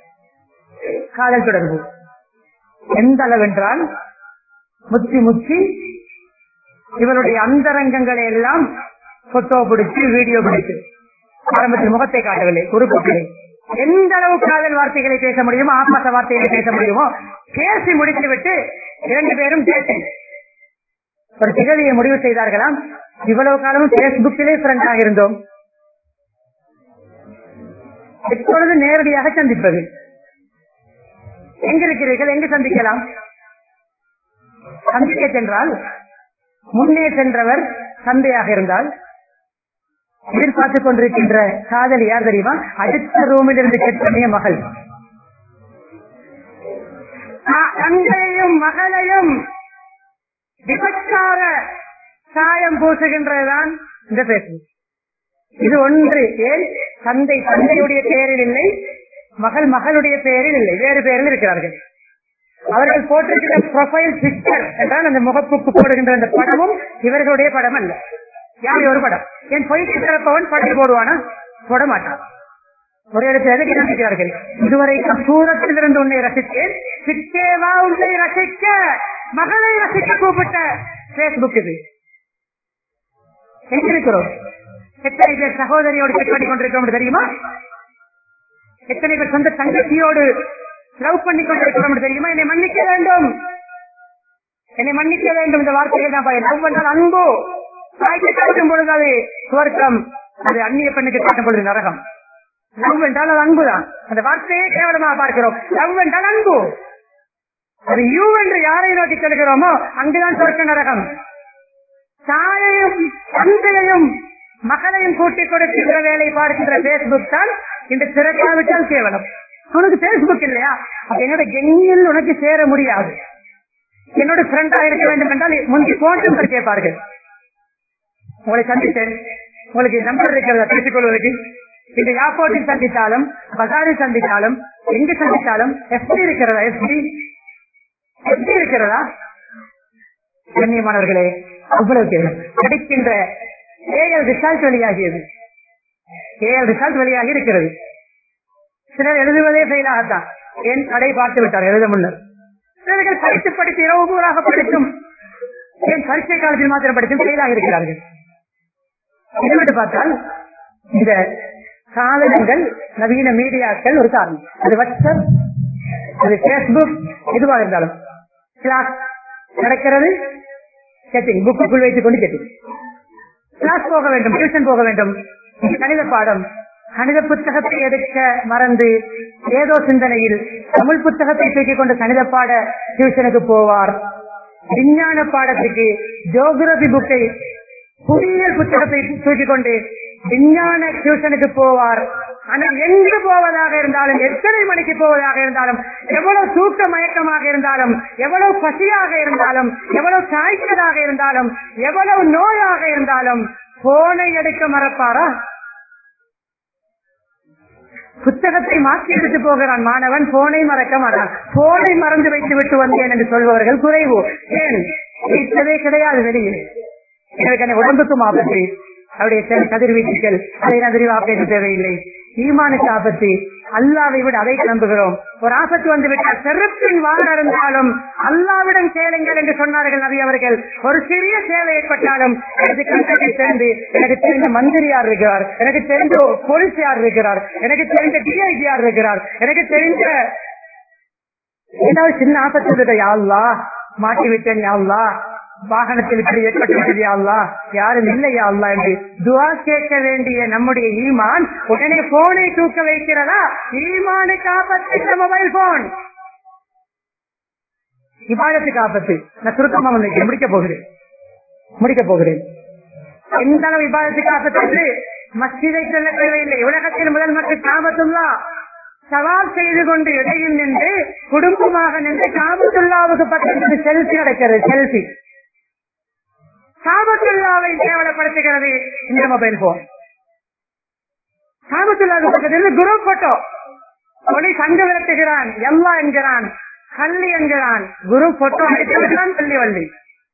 காதல் தொடர்பு எந்த அளவென்றால் முத்தி முத்தி இவருடைய அந்தரங்கங்களை எல்லாம் போட்டோ பிடிச்சு வீடியோ பிடிச்சு ஆரம்பத்தில் முகத்தை காட்டவில்லை குறிப்பிட்டு எந்த அளவு காதல் வார்த்தைகளை பேச முடியுமோ ஆபாச வார்த்தைகளை பேச முடியுமோ பேசி முடித்து விட்டு இரண்டு பேரும் பேசி ஒரு திகதியை முடிவு செய்தார்களாம் இவ்வளவு காலமும் பேஸ்புக்கிலே ஃப்ரெண்டாக இருந்தோம் இப்பொழுது நேரடியாக சந்திப்பது எங்கிருக்கிறீர்கள் எங்கு சந்திக்கலாம் சந்திக்க சென்றால் முன்னே சென்றவர் தந்தையாக இருந்தால் எதிர்பார்த்துக் கொண்டிருக்கின்ற காதலி யார் தெரியுமா அடுத்த ரூமில் இருந்து கேட்பனைய மகள் ஆ- தந்தையையும் மகளையும் விபச்சார சாயம் பூசுகின்றதுதான் இந்த பேஸ்புக் இது ஒன்று ஏன் தந்தை தந்தையுடைய பெயரில் இல்லை மகள் மகளுடைய பெயரில் இல்லை வேறு பெயரில் இருக்கிறார்கள் அவர்கள் போட்டிருக்கிற ப்ரொஃபைல் பிக்சர் என்றால் அந்த முகப்புக்கு போடுகின்ற அந்த படமும் இவர்களுடைய படம் அல்ல யாருடைய ஒரு படம் என் பொய்க்கு திறப்பவன் படம் போடுவானா போட மாட்டான் ஒரு இடத்துல எதுக்கு ரசிக்கிறார்கள் இதுவரை தூரத்தில் இருந்து உன்னை ரசித்தேன் சித்தேவா உன்னை ரசிக்க மகளை ரசிக்க கூப்பிட்ட பேஸ்புக் இது எங்க இருக்கிறோம் எத்தனை பேர் சகோதரியோடு செக் பண்ணி கொண்டிருக்கிறோம் தெரியுமா எத்தனை பேர் சொந்த தங்கச்சியோடு லவ் பண்ணி கொண்டிருக்கிறோம் தெரியுமா என்னை மன்னிக்க வேண்டும் என்னை மன்னிக்க வேண்டும் இந்த வார்த்தைகள் தான் பயன் லவ் என்றால் அன்பு தாய்க்கு காட்டும் பொழுது அது சுவர்க்கம் அது அந்நிய பெண்ணுக்கு காட்டும் பொழுது நரகம் லவ் என்றால் அது அன்புதான் அந்த வார்த்தையே கேவலமாக பார்க்கிறோம் லவ் என்றால் அன்பு அது யூ என்று யாரை நோக்கி செல்கிறோமோ அங்குதான் சொர்க்க நரகம் தாயையும் தந்தையையும் மகளையும் கூட்டிக் கொடுக்கின்ற வேலை பார்க்கின்ற பேஸ்புக் தான் இந்த திறக்காவிட்டால் கேவலம் உனக்கு பேஸ்புக் இல்லையா அப்ப என்னோட கெங்கியில் உனக்கு சேர முடியாது என்னோட ஃப்ரெண்டா இருக்க வேண்டும் என்றால் முந்தி போன் நம்பர் கேட்பார்கள் உங்களை சந்தித்தேன் உங்களுக்கு நம்பர் இருக்கிறதா பேசிக் கொள்வதற்கு இந்த ஏர்போர்ட்டில் சந்தித்தாலும் பஜாரில் சந்தித்தாலும் எங்கு சந்தித்தாலும் எப்படி இருக்கிறதா எப்படி எப்படி இருக்கிறதா கண்ணியமானவர்களே அவ்வளவு பேர் கிடைக்கின்ற ஏஎல் ரிசல்ட் வெளியாகியது ஏஎல் ரிசல்ட் வெளியாகி இருக்கிறது சிலர் எழுதுவதே ஃபெயிலாகத்தான் ஏன் கடை பார்த்து விட்டார் எழுத முன்னர் சிலர்கள் படித்து படித்து இரவு பூராக படித்தும் ஏன் பரீட்சை காலத்தில் மாத்திரம் படித்தும் ஃபெயிலாக இருக்கிறார்கள் இது மட்டும் பார்த்தால் இந்த சாதனங்கள் நவீன மீடியாக்கள் ஒரு காரணம் அது வாட்ஸ்அப் அது பேஸ்புக் எதுவாக இருந்தாலும் கிளாஸ் நடக்கிறது செட்டிங் புக்குக்குள் வைத்துக் கொண்டு செட்டிங் கிளாஸ் போக வேண்டும் டியூஷன் போக வேண்டும் கணித பாடம் கணித புத்தகத்தை எடுக்க மறந்து ஏதோ சிந்தனையில் தமிழ் புத்தகத்தை தூக்கிக் கொண்டு கணித பாட டியூஷனுக்கு போவார் விஞ்ஞான பாடத்துக்கு ஜியோகிரபி புக்கை புவியியல் புத்தகத்தை தூக்கிக் கொண்டு விஞ்ஞான டியூஷனுக்கு போவார் ஆனால் எங்கு போவதாக இருந்தாலும் எத்தனை மணிக்கு போவதாக இருந்தாலும் எவ்வளவு தூக்க மயக்கமாக இருந்தாலும் எவ்வளவு பசியாக இருந்தாலும் எவ்வளவு காய்ச்சலாக இருந்தாலும் எவ்வளவு நோயாக இருந்தாலும் போனை எடுக்க மறப்பாரா புத்தகத்தை மாற்றி எடுத்து போகிறான் மாணவன் போனை மறக்க மாட்டான் போனை மறந்து வைத்து விட்டு வந்தேன் என்று சொல்பவர்கள் குறைவு ஏன் வீட்டதே கிடையாது வெளியே எனக்கு அந்த உடம்புக்கும் ஆபத்து அவருடைய செல் கதிர்வீச்சுகள் அதை நான் விரிவாக பேச தேவையில்லை ஈமானுக்கு ஆபத்து அல்லாவை விட அதை நம்புகிறோம் ஒரு ஆபத்து வந்து விட்டால் செருப்பின் வாழ இருந்தாலும் அல்லாவிடம் கேளுங்கள் என்று சொன்னார்கள் நபி அவர்கள் ஒரு சிறிய சேவை ஏற்பட்டாலும் எனக்கு கண்டத்தை தெரிந்து எனக்கு தெரிந்த மந்திரி யார் இருக்கிறார் எனக்கு தெரிந்த போலீஸ் யார் இருக்கிறார் எனக்கு தெரிந்த டிஐஜி யார் இருக்கிறார் எனக்கு தெரிந்த ஏதாவது சின்ன ஆபத்து இருந்தது யாழ்லா மாட்டி விட்டேன் யாழ்லா வாகனத்தில் இப்படி ஏற்பட்டு யாழ்லா யாரும் இல்லையா அல்லா என்று துவா கேட்க வேண்டிய நம்முடைய ஈமான் உடனே போனை தூக்க வைக்கிறதா ஈமானுக்கு ஆபத்து இந்த மொபைல் போன் இபாதத்துக்கு ஆபத்து நான் சுருக்கமா வந்து முடிக்க போகிறேன் முடிக்க போகிறேன் எந்த அளவு விவாதத்துக்கு ஆபத்து என்று மஸ்ஜிதை சொல்ல தேவையில்லை உலகத்தில் முதல் மக்கள் காபத்துள்ளா சவால் செய்து கொண்டு இடையில் நின்று குடும்பமாக நின்று காபத்துல்லாவுக்கு பக்கத்தில் செல்ஃபி நடக்கிறது செல்ஃபி காபத்துல்லாவை கேவலப்படுத்துகிறது இந்த மொபைல் போன் காபத்துல்லாவுக்கு பக்கத்தில் குரு போட்டோ ஒளி கண்டு விரட்டுகிறான் எல்லா என்கிறான் கள்ளி என்கிறான் குரு போட்டோ அடித்துவிட்டான் பள்ளி வள்ளி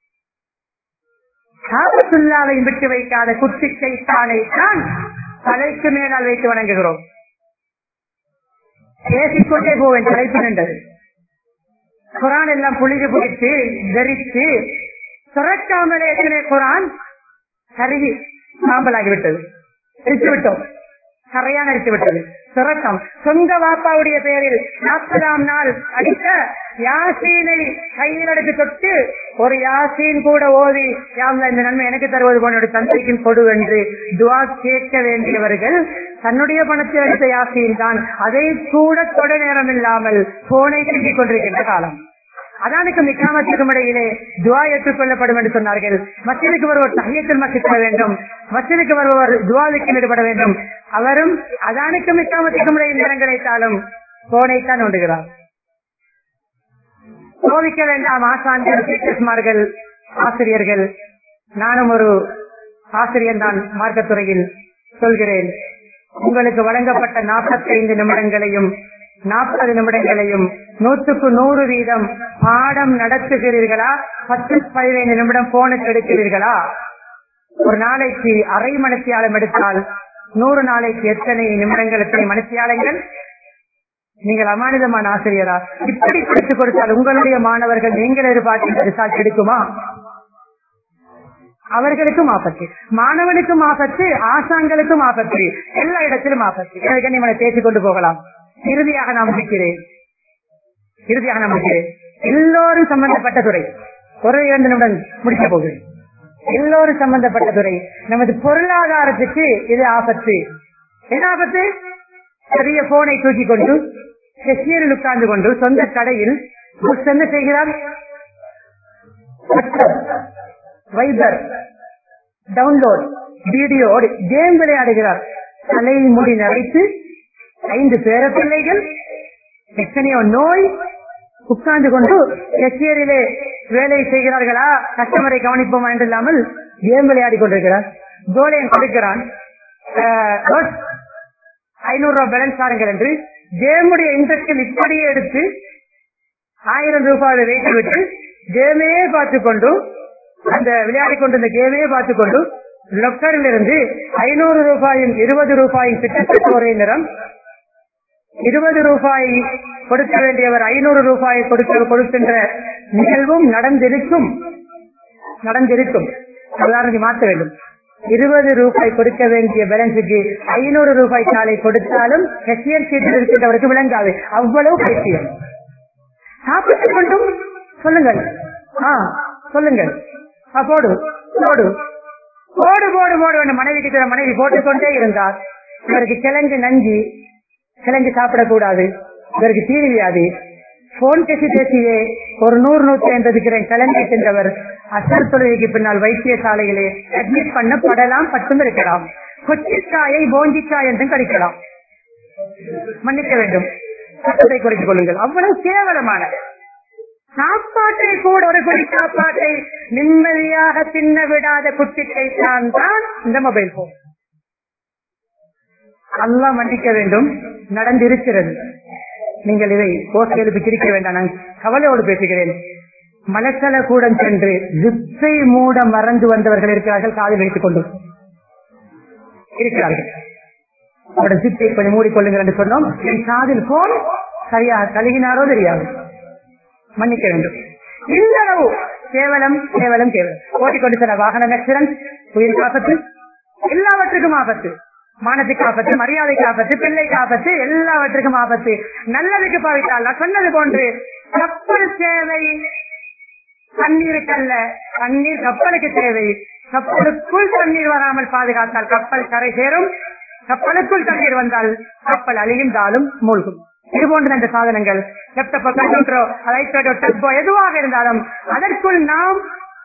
காபத்துல்லாவை விட்டு வைக்காத குட்டி சைத்தானை தான் தலைக்கு மேலால் வைத்து வணங்குகிறோம் பேசிக்கொண்டே போவேன் தலைப்பு நின்றது குரான் எல்லாம் புளிது பிடித்து தரித்து சுரக்காமலே எத்தனை குரான் கருகி சாம்பலாகிவிட்டது எரித்து விட்டோம் கரையான் அடித்து விட்டது சுரக்கம் சொந்த வாப்பாவுடைய பெயரில் நாற்பதாம் நாள் அடித்த யாசீனை கையில் எடுத்து தொட்டு ஒரு யாசீன் கூட ஓதி யாம்ல இந்த நன்மை எனக்கு தருவது போன தந்தைக்கும் கொடு என்று துவா கேட்க வேண்டியவர்கள் தன்னுடைய பணத்தை எடுத்த யாசீன் தான் அதை கூட தொட நேரம் இல்லாமல் போனை தூக்கிக் கொண்டிருக்கின்ற காலம் அதானுக்கும் நிக்காமத்துக்கும் இடையிலே துவா ஏற்றுக்கொள்ளப்படும் என்று சொன்னார்கள் மசிதுக்கு வருவர் தகையத்தில் மசிக்க வேண்டும் மசிதுக்கு வருபவர் துவாவுக்கு ஈடுபட வேண்டும் அவரும் அதானுக்கும் நிக்காமத்துக்கும் இடையில் நேரம் கிடைத்தாலும் போனைத்தான் ஒன்றுகிறார் சோதிக்க வேண்டாம் ஆசான்கள் டீச்சர்ஸ்மார்கள் ஆசிரியர்கள் நானும் ஒரு ஆசிரியர் தான் மார்க்கத்துறையில் சொல்கிறேன் உங்களுக்கு வழங்கப்பட்ட நாற்பத்தி ஐந்து நிமிடங்களையும் நாற்பது நிமிடங்களையும் நூற்றுக்கு நூறு வீதம் பாடம் நடத்துகிறீர்களா பத்து பதினைந்து நிமிடம் போனுக்கு எடுக்கிறீர்களா ஒரு நாளைக்கு அரை மணித்தியாலம் எடுத்தால் நூறு நாளைக்கு எத்தனை நிமிடங்கள் எத்தனை மணித்தியாலங்கள் நீங்கள் அமானிதமான ஆசிரியரா இப்படி படித்துக் கொடுத்தால் உங்களுடைய மாணவர்கள் நீங்கள் எதிர்பார்க்கின்ற ரிசால்ட் எடுக்குமா அவர்களுக்கும் ஆபத்து மாணவனுக்கும் ஆபத்து ஆசாங்களுக்கும் ஆபத்து எல்லா இடத்திலும் ஆபத்து எனக்கு நீங்க பேசிக் கொண்டு போகலாம் இறுதியாக நான் முடிக்கிறேன் இறுதியாக நான் முடிக்கிறேன் எல்லோரும் சம்பந்தப்பட்ட துறை ஒரு இரண்டு நிமிடம் முடிக்க போகிறேன் எல்லோரும் சம்பந்தப்பட்ட துறை நமது பொருளாதாரத்துக்கு இது ஆபத்து என்ன ஆபத்து பெரிய போனை தூக்கி கொண்டு கெசியரில் உட்கார்ந்து கொண்டு சொந்த கடையில் என்ன செய்கிறார் வைபர் டவுன்லோட் வீடியோ கேம் விளையாடுகிறார் தலை முடி நரைத்து ஐந்து பேர பிள்ளைகள் எத்தனையோ நோய் உட்கார்ந்து கொண்டு கச்சேரியிலே வேலை செய்கிறார்களா கஸ்டமரை கவனிப்போமா என்று இல்லாமல் கேம் விளையாடி கொண்டிருக்கிறார் கோலையன் கொடுக்கிறான் ஐநூறு ரூபாய் பேலன்ஸ் பாருங்கள் என்று கேமுடைய இன்ட்ரெஸ்டில் இப்படியே எடுத்து ஆயிரம் ரூபாய் வைத்து விட்டு கேமே பார்த்து கொண்டு அந்த விளையாடி கொண்டிருந்த கேமே பார்த்து கொண்டு லொக்கரில் இருந்து ஐநூறு ரூபாயும் இருபது ரூபாயும் கிட்டத்தட்ட ஒரே நிறம் இருபது ரூபாய் கொடுக்க வேண்டியவர் ஐநூறு ரூபாய் கொடுக்க கொடுக்கின்ற நிகழ்வும் நடந்திருக்கும் நடந்திருக்கும் உதாரணத்தை மாற்ற வேண்டும் இருபது ரூபாய் கொடுக்க வேண்டிய பேலன்ஸுக்கு ஐநூறு ரூபாய் சாலை கொடுத்தாலும் கசியர் சீட்டில் இருக்கின்றவருக்கு விளங்காது அவ்வளவு பைத்தியம் சாப்பிட்டுக் கொண்டும் சொல்லுங்கள் ஆ சொல்லுங்கள் ஆ, போடு போடு போடு போடு போடு என்று மனைவி கிட்ட மனைவி போட்டுக்கொண்டே இருந்தார் இவருக்கு கிழங்கு நஞ்சி கிழங்கு சாப்பிடக்கூடாது இவருக்கு தீ வியாதி போன் பேசி பேசியே ஒரு நூறு நூத்தி ஐம்பது கிராம் கிழங்கை சென்றவர் அசர் தொழுகைக்கு பின்னால் வைத்தியசாலையிலே அட்மிட் பண்ணப்படலாம் பட்டும் இருக்கலாம் கொச்சிக்காயை போஞ்சிக்காய் என்றும் கடிக்கலாம் மன்னிக்க வேண்டும் சட்டத்தை குறைத்துக் கொள்ளுங்கள் அவ்வளவு கேவலமான சாப்பாட்டை கூட ஒரு குடி சாப்பாட்டை நிம்மதியாக தின்ன விடாத குட்டிக்கை தான் தான் இந்த மொபைல் போன் அல்லாஹ் மன்னிக்க வேண்டும் நடந்திருக்கிறது நீங்கள் இதை போஸ்ட் எழுப்பி சிரிக்க வேண்டாம் நான் கவலையோடு பேசுகிறேன் மலக்கல கூடம் சென்று ஜிப்பை மூட மறந்து வந்தவர்கள் இருக்கிறார்கள் காதில் வைத்துக் கொண்டு இருக்கிறார்கள் அவரோட ஜிப்பை கொஞ்சம் மூடிக்கொள்ளுங்கள் என்று சொன்னோம் என் காதில் போன் சரியாக கழுகினாரோ தெரியாது மன்னிக்க வேண்டும் இந்த அளவு கேவலம் கேவலம் கேவலம் ஓட்டிக்கொண்டு செல்ல வாகன ஆக்சிடென்ட் உயிருக்கு ஆபத்து எல்லாவற்றுக்கும் ஆபத்து மானத்துக்கு ஆபத்து மரியாதைக்கு ஆபத்து பிள்ளைக்கு ஆபத்து எல்லாவற்றுக்கும் ஆபத்து நல்லதுக்கு பாவித்தால் நான் சொன்னது போன்று கப்பல் சேவை தண்ணீருக்கல்ல தண்ணீர் கப்பலுக்கு தேவை கப்பலுக்குள் தண்ணீர் வராமல் பாதுகாத்தால் கப்பல் கரை சேரும் கப்பலுக்குள் தண்ணீர் வந்தால் கப்பல் அழிந்தாலும் மூழ்கும் இது போன்ற இந்த சாதனங்கள் லேப்டாப் கம்ப்யூட்டரோ லைட்டோ டெஸ்போ எதுவாக இருந்தாலும் அதற்குள் நாம்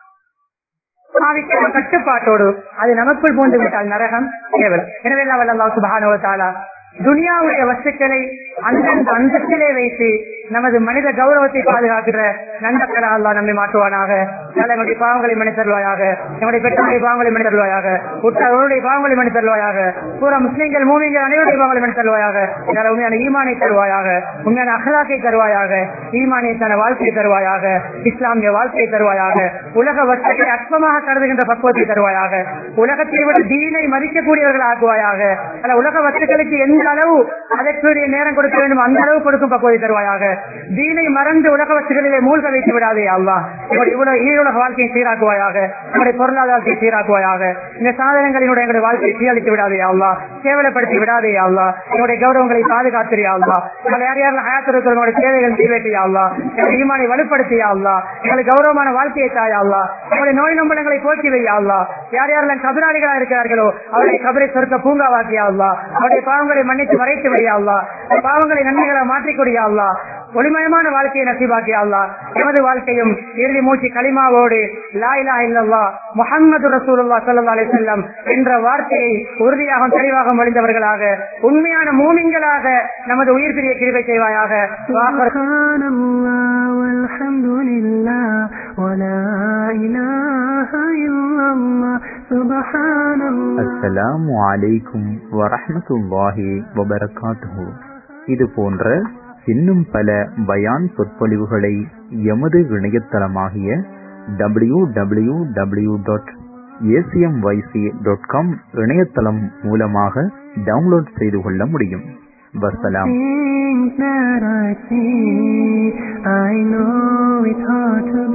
பாவிக்கிற கட்டுப்பாட்டோடு அது நமக்குள் போன்று விட்டால் நரகம் கேவலம் எனவே அல்லா சுபானுவத்தாலா துனியாவுடைய வஸ்துக்களை அந்தந்த அந்தத்திலே வைத்து நமது மனித கௌரவத்தை பாதுகாக்கிற நண்பர்களா அல்லா நம்மை மாற்றுவானாக நம்முடைய பாவங்களை மணி தருவாயாக நம்முடைய பெற்றோருடைய பாவங்களை மணி தருவாயாக உற்றவருடைய பாவங்களை மணி தருவாயாக பூரா முஸ்லீம்கள் மூமிங்கள் அனைவருடைய பாவங்களை மணி தருவாயாக யார உண்மையான ஈமானை தருவாயாக உண்மையான அகலாக்கை தருவாயாக ஈமானியத்தான வாழ்க்கையை தருவாயாக இஸ்லாமிய வாழ்க்கையை தருவாயாக உலக வசத்தை அற்பமாக கருதுகின்ற பக்குவத்தை தருவாயாக உலகத்தை விட தீனை மதிக்கக்கூடியவர்கள் ஆக்குவாயாக அல்ல உலக வஸ்துக்களுக்கு எந்த அளவு அதற்குரிய நேரம் கொடுக்க வேண்டும் அந்த அளவு கொடுக்கும் பக்குவத்தை தருவாயாக தீனை மறந்து உலக வஸ்துகளிலே மூழ்க வைத்து விடாதே அல்லா இவ்வளவு ஈருலக வாழ்க்கையை சீராக்குவாயாக நம்முடைய பொருளாதாரத்தை சீராக்குவாயாக இந்த சாதனங்களினுடைய எங்களுடைய வாழ்க்கையை சீரழித்து விடாதே அல்லா கேவலப்படுத்தி விடாதே அல்லா எங்களுடைய கௌரவங்களை பாதுகாத்திரியா அல்லா எங்களை யார் யாரெல்லாம் ஹயாத்திருக்கிறவங்களுடைய தேவைகள் நிறைவேற்றியா அல்லா எங்களுடைய ஈமானை வலுப்படுத்தியா அல்லா எங்களுக்கு கௌரவமான வாழ்க்கையை தாயா அல்லா எங்களுடைய நோய் நம்பளங்களை போக்கி வையா அல்லா யார் யாரெல்லாம் கபராளிகளா இருக்கிறார்களோ அவருடைய கபரை சொர்க்க பூங்காவாக்கியா அல்லா அவருடைய பாவங்களை மன்னித்து மறைத்து விடியா அல்லா பாவங்களை நன்மைகளை மாற்றிக்கொடியா அல்லா ஒளிமயமான வாழ்க்கையை நசிபாக்கியா அல்லா எமது வாழ்க்கையும் இறுதி மூச்சு களிமாவோடு லாயிலா இல்லல்லா முகமது ரசூலுல்லா சல்லா அலி செல்லம் என்ற வார்த்தையை உறுதியாக தெளிவாக மொழிந்தவர்களாக உண்மையான மூமிங்களாக நமது உயிர் பிரிய கிருபை செய்வாயாக سبحان الله والحمد لله ولا إله إلا الله سبحان الله அஸ்ஸலாமு அலைக்கும் வரஹ்மத்துல்லாஹி வபரகாத்துஹு இது போன்ற இன்னும் பல பயான் சொற்பொழிவுகளை எமது இணையதளமாகிய W W W dot ACMYC dot com இணையதளம் மூலமாக டவுன்லோட் செய்து கொள்ள முடியும் வசலாம் Things that I see, I know it's hard to